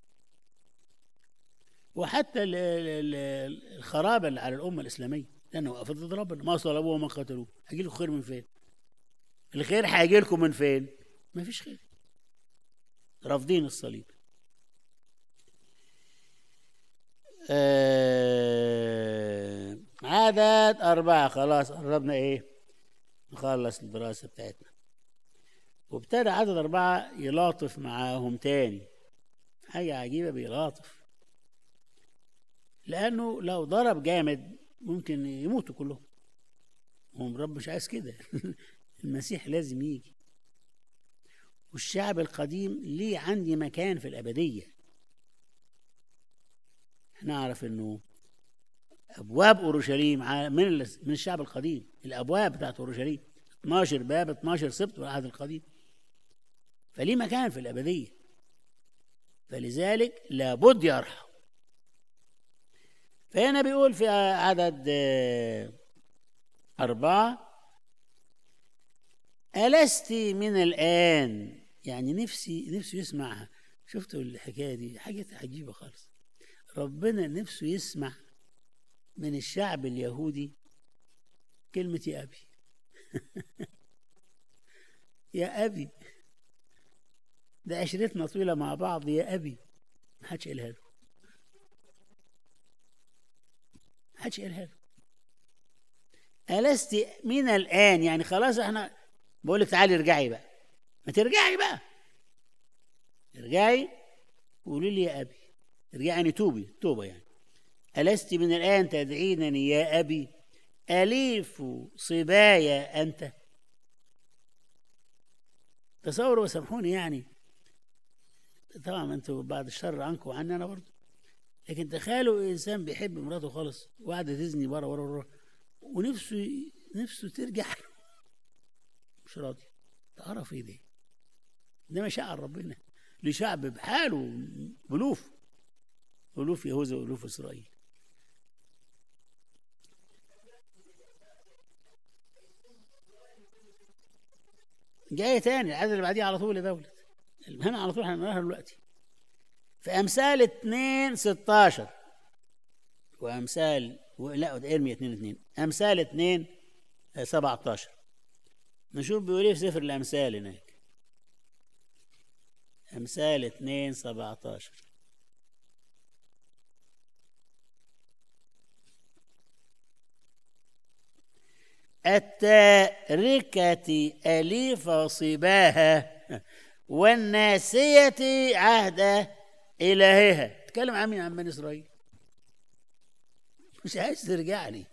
وحتى الخرابه اللي على الامه الاسلاميه لانه وقفت ضد ربنا ما صلبوه وما قتلوه هيجي لكم خير من فين الخير هيجي لكم من فين ما فيش خير رافضين الصليب آه عدد أربعة خلاص قربنا إيه نخلص الدراسة بتاعتنا وابتدى عدد أربعة يلاطف معاهم تاني حاجة عجيبة بيلاطف لأنه لو ضرب جامد ممكن يموتوا كلهم هم رب مش عايز كده المسيح لازم يجي والشعب القديم ليه عندي مكان في الأبدية نعرف انه ابواب اورشليم من من الشعب القديم الابواب بتاعت اورشليم 12 باب 12 سبط في العهد القديم فليه مكان في الابديه فلذلك لابد يرحم فهنا بيقول في عدد أربعة ألست من الآن يعني نفسي نفسي يسمعها شفتوا الحكاية دي حاجة عجيبة خالص ربنا نفسه يسمع من الشعب اليهودي كلمة يا أبي يا أبي ده عشرتنا طويلة مع بعض يا أبي ما حدش قالها له ما حدش قالها له ألست من الآن يعني خلاص احنا بقول لك تعالي ارجعي بقى ما ترجعي بقى ارجعي قولي لي يا أبي ارجعي يعني توبي توبة يعني ألست من الآن تدعينني يا أبي أليف صبايا أنت تصوروا وسامحوني يعني طبعا انتوا بعد الشر عنكم وعني انا برضه لكن تخيلوا انسان بيحب مراته خالص وقاعده تزني بره ورا ورا ونفسه نفسه ترجع مش راضي تعرف ايه ده ده مشاعر ربنا لشعب بحاله بلوف ألوف يهوذا وألوف إسرائيل جاي تاني العدد اللي بعديه على طول يا دولة هنا على طول هنقراها دلوقتي في أمثال 2 16 وأمثال لا ده ارمي 2 2 أمثال 2 17 نشوف بيقول ايه في سفر الأمثال هناك أمثال 2 17 التاركة أليف صباها والناسية عهد إلهها تكلم عن مين عن بني إسرائيل مش عايز ترجع لي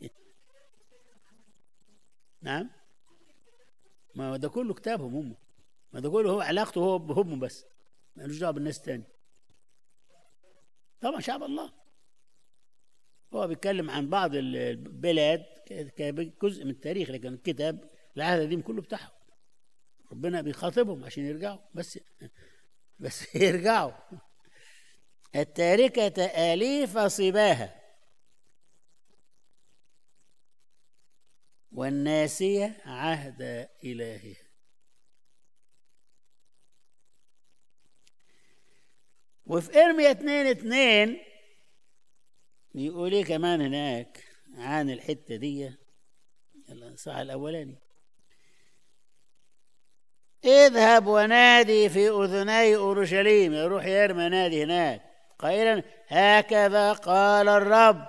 نعم ما هو ده كله كتابهم هم ما ده كله هو علاقته هو بهم بس مالوش دعوه بالناس تاني طبعا شعب الله هو بيتكلم عن بعض البلاد كجزء من التاريخ لكن الكتاب العهد القديم كله بتاعهم ربنا بيخاطبهم عشان يرجعوا بس بس يرجعوا التاركة آليف صباها والناسية عهد إلهها وفي ارميا اتنين اتنين يقول ايه كمان هناك عن الحتة دي الصح الأولاني اذهب ونادي في أذني أورشليم يروح يرمى نادي هناك قائلا هكذا قال الرب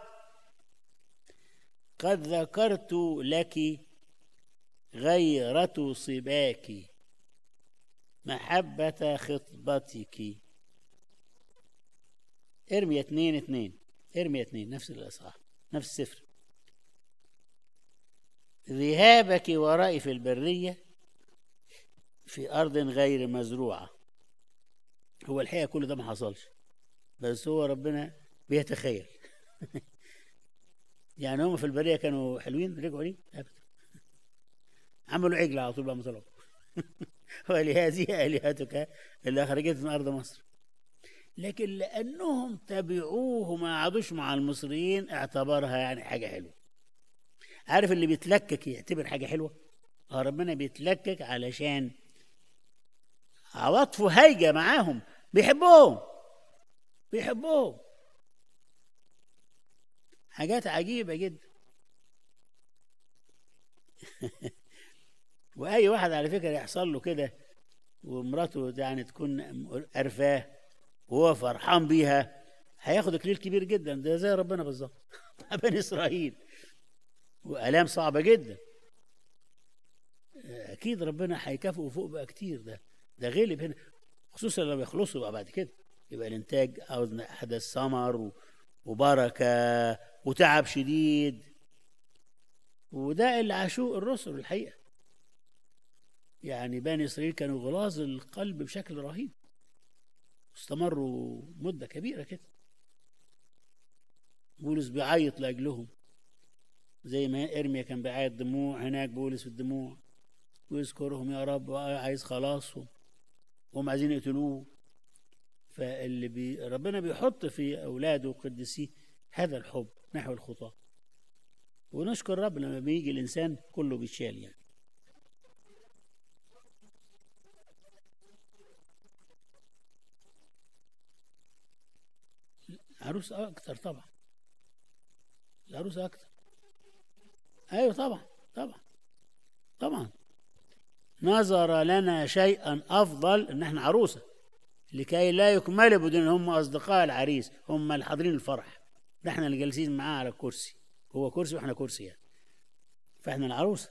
قد ذكرت لك غيرة صباك محبة خطبتك ارمي اتنين اتنين ارمي اتنين نفس الإصحاح نفس السفر ذهابك ورائي في البرية في أرض غير مزروعة هو الحقيقة كل ده ما حصلش بس هو ربنا بيتخيل يعني هم في البرية كانوا حلوين رجعوا ليه؟ أبدا عملوا عجل على طول بقى طلعوا ولهذه آلهتك اللي أخرجت من أرض مصر لكن لأنهم تبعوه وما عادوش مع المصريين اعتبرها يعني حاجة حلوة عارف اللي بيتلكك يعتبر حاجة حلوة اه ربنا بيتلكك علشان عواطفه هايجة معاهم بيحبوهم بيحبوهم حاجات عجيبة جدا وأي واحد على فكرة يحصل له كده ومراته يعني تكون قرفاه وهو فرحان بيها هياخد اكليل كبير جدا ده زي ربنا بالظبط بني اسرائيل والام صعبه جدا اكيد ربنا هيكافئه فوق بقى كتير ده ده غلب هنا خصوصا لما يخلصوا بقى بعد كده يبقى الانتاج او حدث ثمر وبركه وتعب شديد وده اللي عاشوه الرسل الحقيقه يعني بني اسرائيل كانوا غلاظ القلب بشكل رهيب استمروا مدة كبيرة كده بولس بيعيط لأجلهم زي ما إرميا كان بيعيط دموع هناك بولس في الدموع ويذكرهم يا رب عايز خلاصهم وهم عايزين يقتلوه فاللي بي ربنا بيحط في أولاده وقدسيه هذا الحب نحو الخطاة ونشكر رب لما بيجي الإنسان كله بيتشال يعني عروس أكتر طبعا العروس أكتر أيوة طبعا طبعا طبعا نظر لنا شيئا أفضل إن إحنا عروسة لكي لا يكمل بدون هم أصدقاء العريس هم الحاضرين الفرح ده إحنا اللي جالسين معاه على الكرسي هو كرسي وإحنا كرسي يعني فاحنا العروسة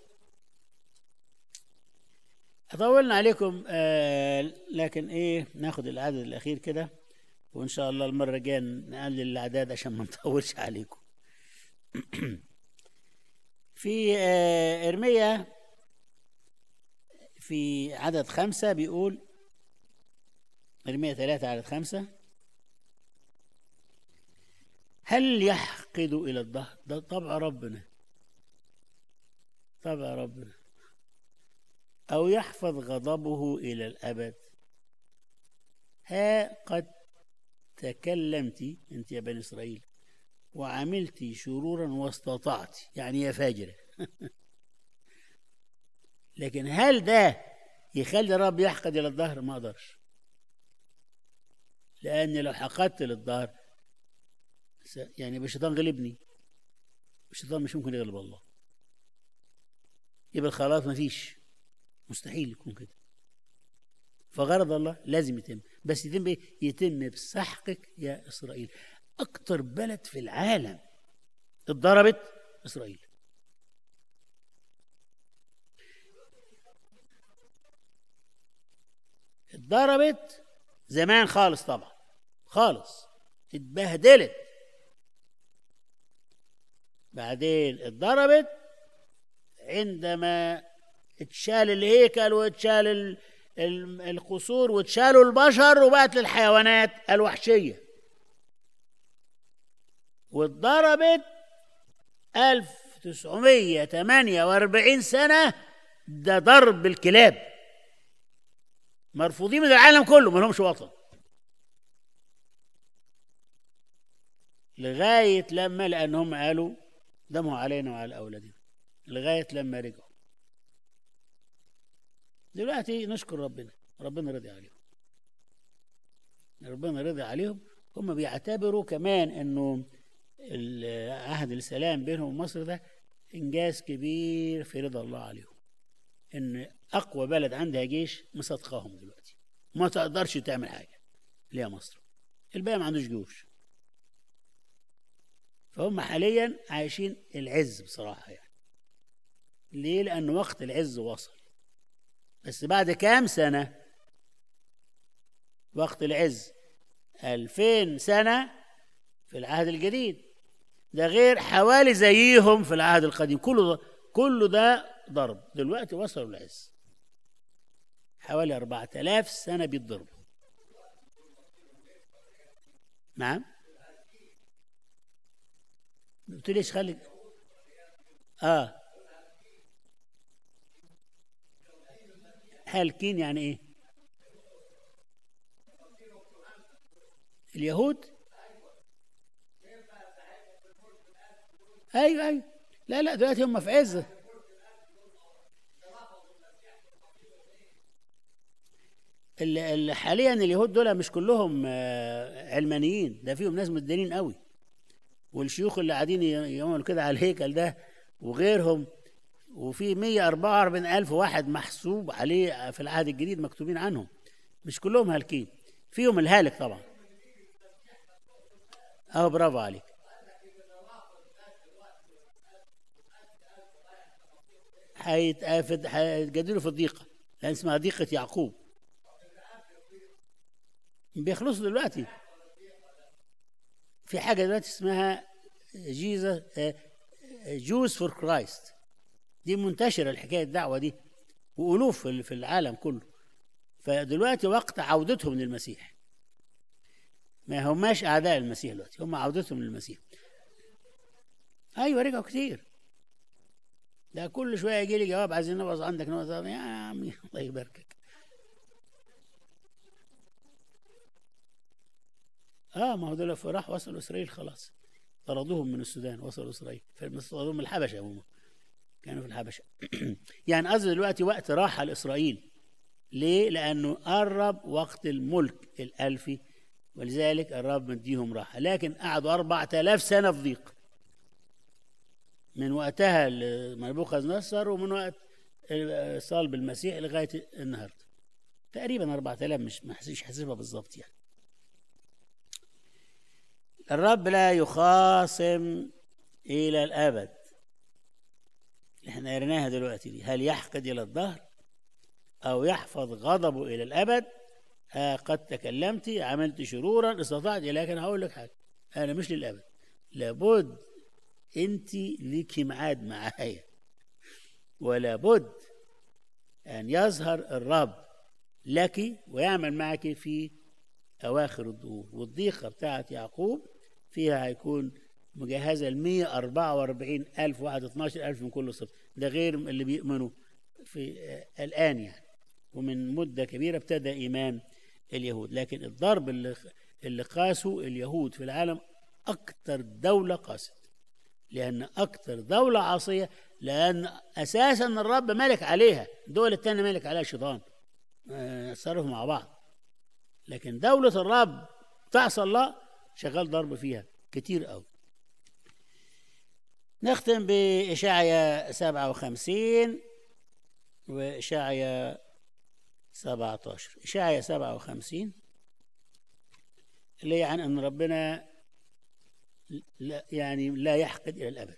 طولنا عليكم آه لكن ايه ناخد العدد الاخير كده وان شاء الله المره الجايه نقلل الاعداد عشان ما نطولش عليكم في آه ارميا في عدد خمسة بيقول ارميا ثلاثة عدد خمسة هل يحقد إلى الظهر ده طبع ربنا طبع ربنا أو يحفظ غضبه إلى الأبد ها قد تكلمت أنت يا بني إسرائيل وعملت شرورا واستطعت يعني يا فاجرة لكن هل ده يخلي الرب يحقد إلى الظهر ما أقدرش لأن لو حقدت للظهر يعني الشيطان غلبني الشيطان مش ممكن يغلب الله يبقى الخلاص ما فيش مستحيل يكون كده فغرض الله لازم يتم بس يتم بايه يتم بسحقك يا اسرائيل اكتر بلد في العالم اتضربت اسرائيل اتضربت زمان خالص طبعا خالص اتبهدلت بعدين اتضربت عندما اتشال الهيكل واتشال القصور واتشالوا البشر وبقت للحيوانات الوحشية واتضربت 1948 سنة ده ضرب الكلاب مرفوضين من العالم كله ما لهمش وطن لغاية لما لأنهم قالوا دموا علينا وعلى أولادنا لغاية لما رجعوا دلوقتي نشكر ربنا ربنا رضي عليهم ربنا رضي عليهم هم بيعتبروا كمان انه عهد السلام بينهم ومصر ده انجاز كبير في رضا الله عليهم ان اقوى بلد عندها جيش مصدقاهم دلوقتي ما تقدرش تعمل حاجه اللي هي مصر الباقي ما عندوش جيوش فهم حاليا عايشين العز بصراحه يعني ليه لان وقت العز وصل بس بعد كام سنة وقت العز ألفين سنة في العهد الجديد ده غير حوالي زيهم في العهد القديم كله ده كله ده ضرب دلوقتي وصلوا العز حوالي أربعة آلاف سنة بيتضربوا نعم قلت ليش خلي اه هالكين يعني ايه اليهود ايوه ايوه لا لا دلوقتي هم في عز حاليا اليهود دول مش كلهم علمانيين ده فيهم ناس مدينين قوي والشيوخ اللي قاعدين يعملوا كده على الهيكل ده وغيرهم وفي 144 ألف واحد محسوب عليه في العهد الجديد مكتوبين عنهم مش كلهم هالكين فيهم الهالك طبعا اه برافو عليك هيتجادلوا في الضيقة لأن اسمها ضيقة يعقوب بيخلصوا دلوقتي في حاجة دلوقتي اسمها جيزا جوز فور كرايست دي منتشرة الحكاية الدعوة دي وألوف في العالم كله فدلوقتي وقت عودتهم للمسيح ما هماش أعداء المسيح دلوقتي هم عودتهم للمسيح أيوة رجعوا كتير ده كل شوية يجي لي جواب عايزين نبص عندك نبص يا عمي الله يباركك اه ما هو دول راح وصلوا اسرائيل خلاص طردوهم من السودان وصلوا اسرائيل فطردوهم من الحبشه عموما كانوا في الحبشه يعني قصدي دلوقتي وقت راحه لاسرائيل ليه؟ لانه قرب وقت الملك الالفي ولذلك الرب مديهم راحه لكن قعدوا 4000 سنه في ضيق من وقتها لنبوخذ نصر ومن وقت صلب المسيح لغايه النهارده تقريبا 4000 مش ما حسيش حاسبها بالظبط يعني الرب لا يخاصم إلى الأبد احنا قريناها دلوقتي دي هل يحقد إلى الظهر أو يحفظ غضبه إلى الأبد ها قد تكلمت عملت شرورا استطعت لكن هقول لك حاجة أنا مش للأبد لابد أنت ليكي ميعاد معايا ولابد أن يظهر الرب لك ويعمل معك في أواخر الظهور والضيقة بتاعت يعقوب فيها هيكون مجهزة ال 144 ألف واحد 12 ألف من كل صف ده غير اللي بيؤمنوا في آه، الآن يعني ومن مدة كبيرة ابتدى إيمان اليهود لكن الضرب اللي اللي قاسوا اليهود في العالم أكثر دولة قاست لأن أكثر دولة عاصية لأن أساسا الرب ملك عليها الدول الثانية ملك عليها الشيطان آه، يتصرفوا مع بعض لكن دولة الرب تعصى الله شغال ضرب فيها كتير قوي نختم بإشعيا 57 وإشعيا 17 إشعيا 57 اللي هي عن أن ربنا لا يعني لا يحقد إلى الأبد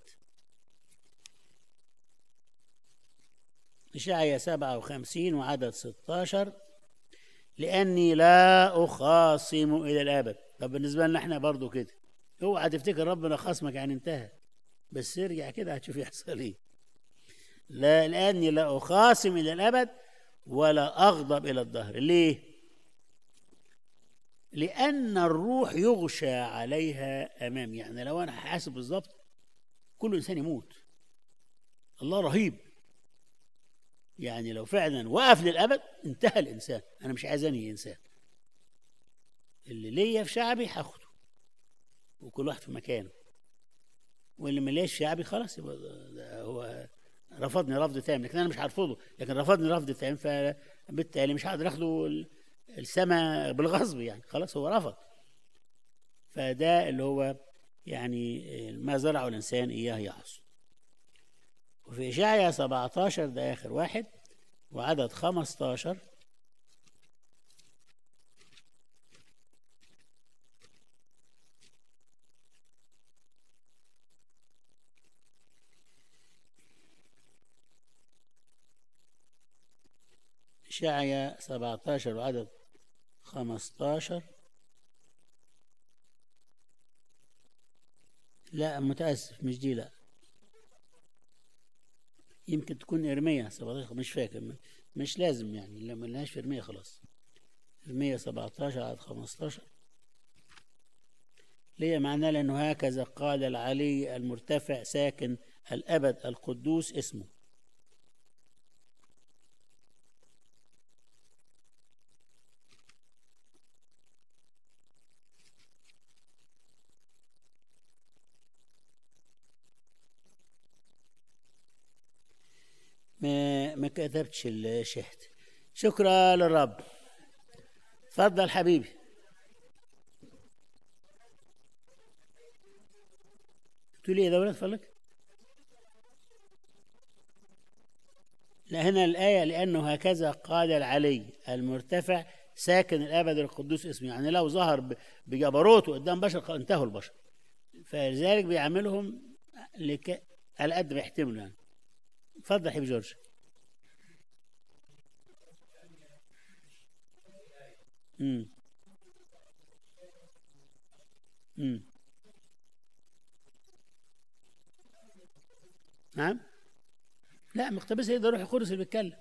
إشعيا 57 وعدد 16 لأني لا أخاصم إلى الأبد طب بالنسبة لنا احنا برضو كده اوعى تفتكر ربنا خصمك يعني انتهى بس ارجع كده هتشوف يحصل ايه لا لأني لا أخاصم إلى الأبد ولا أغضب إلى الدهر ليه؟ لأن الروح يغشى عليها أمام يعني لو أنا حاسب بالظبط كل إنسان يموت الله رهيب يعني لو فعلا وقف للأبد انتهى الإنسان أنا مش عايز أنهي إنسان اللي ليا في شعبي هاخده وكل واحد في مكانه واللي ملياش في شعبي خلاص يبقى ده هو رفضني رفض تام لكن انا مش هرفضه لكن رفضني رفض تام فبالتالي مش هقدر اخده السماء بالغصب يعني خلاص هو رفض فده اللي هو يعني ما زرعه الانسان اياه يحصد وفي اشعيا 17 ده اخر واحد وعدد 15 إشعيا 17 وعدد 15 لا متأسف مش دي لا يمكن تكون إرمية 17 مش فاكر مش لازم يعني لما لناش في إرمية خلاص إرمية 17 عدد 15 ليه معناه لأنه هكذا قال العلي المرتفع ساكن الأبد القدوس اسمه ما ما كتبتش الشهد شكرا للرب تفضل حبيبي تقول ايه دولة فلك لا هنا الآية لأنه هكذا قال العلي المرتفع ساكن الأبد القدوس اسمه يعني لو ظهر بجبروته قدام بشر انتهوا البشر فلذلك بيعملهم لك على قد ما يحتملوا يعني اتفضل حبيبي جورج امم امم نعم لا مقتبس يقدر يروح القدس اللي بيتكلم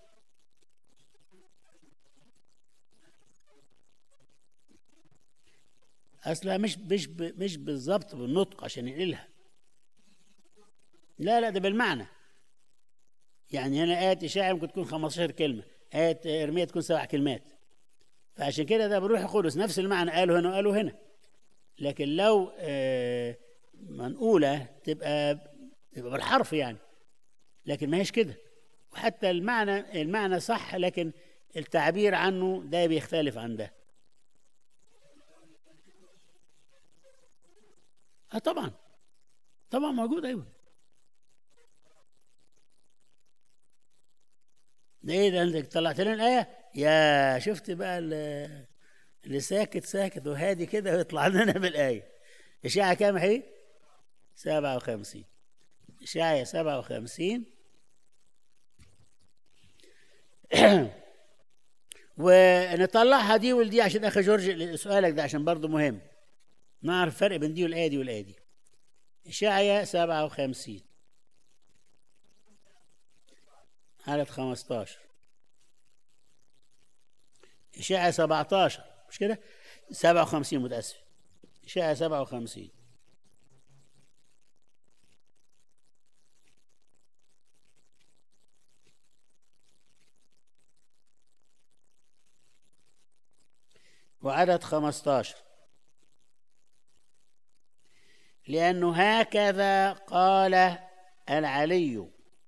اصلا مش مش مش بالظبط بالنطق عشان ينقلها لا لا ده بالمعنى يعني هنا آية إشاعة ممكن تكون 15 كلمة آية إرمية تكون سبع كلمات فعشان كده ده بروح القدس نفس المعنى قالوا هنا وقالوا هنا لكن لو آه منقولة تبقى تبقى بالحرف يعني لكن ما هيش كده وحتى المعنى المعنى صح لكن التعبير عنه ده بيختلف عن ده اه طبعا طبعا موجود ايوه ده ايه ده انت طلعت لنا الايه يا شفت بقى اللي ساكت ساكت وهادي كده ويطلع لنا بالايه اشاعه كام هي 57 اشاعه 57 ونطلعها دي ودي عشان اخي جورج سؤالك ده عشان برضه مهم نعرف الفرق بين دي والايه دي والايه دي اشعيا 57 عدد 15 اشعيا 17 مش كده 57 متاسف اشعيا 57 وعدد 15 لأنه هكذا قال العلي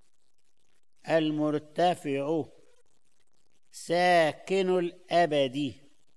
المرتفع ساكن الأبدي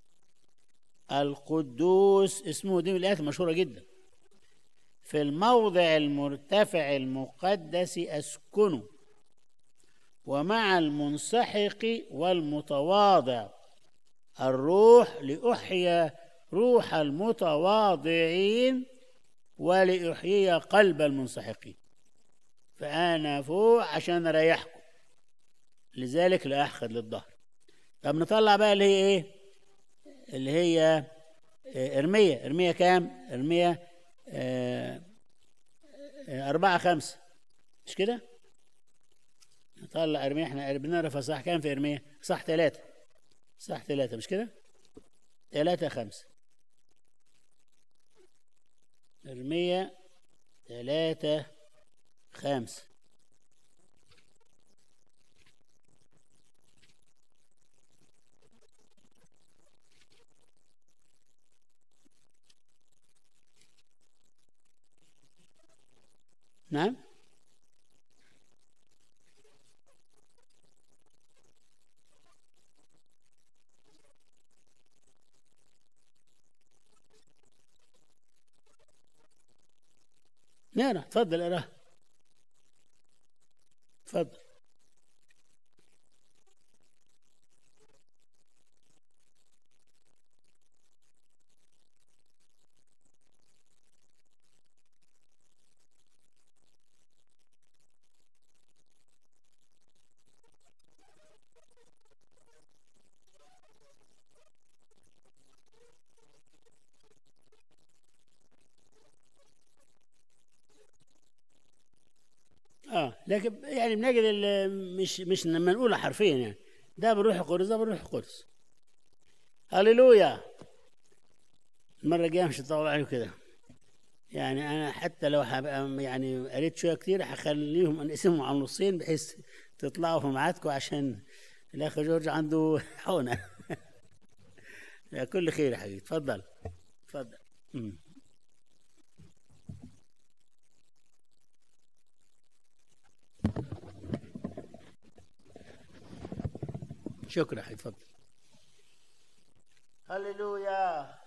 القدوس اسمه دي من الآيات المشهورة جدا في الموضع المرتفع المقدس أسكن ومع المنسحق والمتواضع الروح لأحيا روح المتواضعين ولأحيي قلب المنسحقين فأنا فوق عشان أريحكم لذلك لا أحقد للظهر طب نطلع بقى اللي هي إيه اللي هي إرمية إرمية كام إرمية آه أربعة خمسة مش كده نطلع إرمية إحنا بنعرف صح كام في إرمية صح ثلاثة صح ثلاثة مش كده ثلاثة خمسة إرمية ثلاثة خمسة نعم نقرا تفضل اقرا تفضل اه لكن يعني بنجد ال- مش مش لما نقولها حرفيا يعني ده بروح القدس ده بروح القدس هللويا المره الجايه مش هطول عليكم كده يعني انا حتى لو هبقى يعني قريت شويه كتير هخليهم انقسمهم على نصين بحيث تطلعوا في ميعادكم عشان الاخ جورج عنده حونه لا كل خير يا حبيبي اتفضل اتفضل مم. شكرا يا حبيبي اتفضل هللويا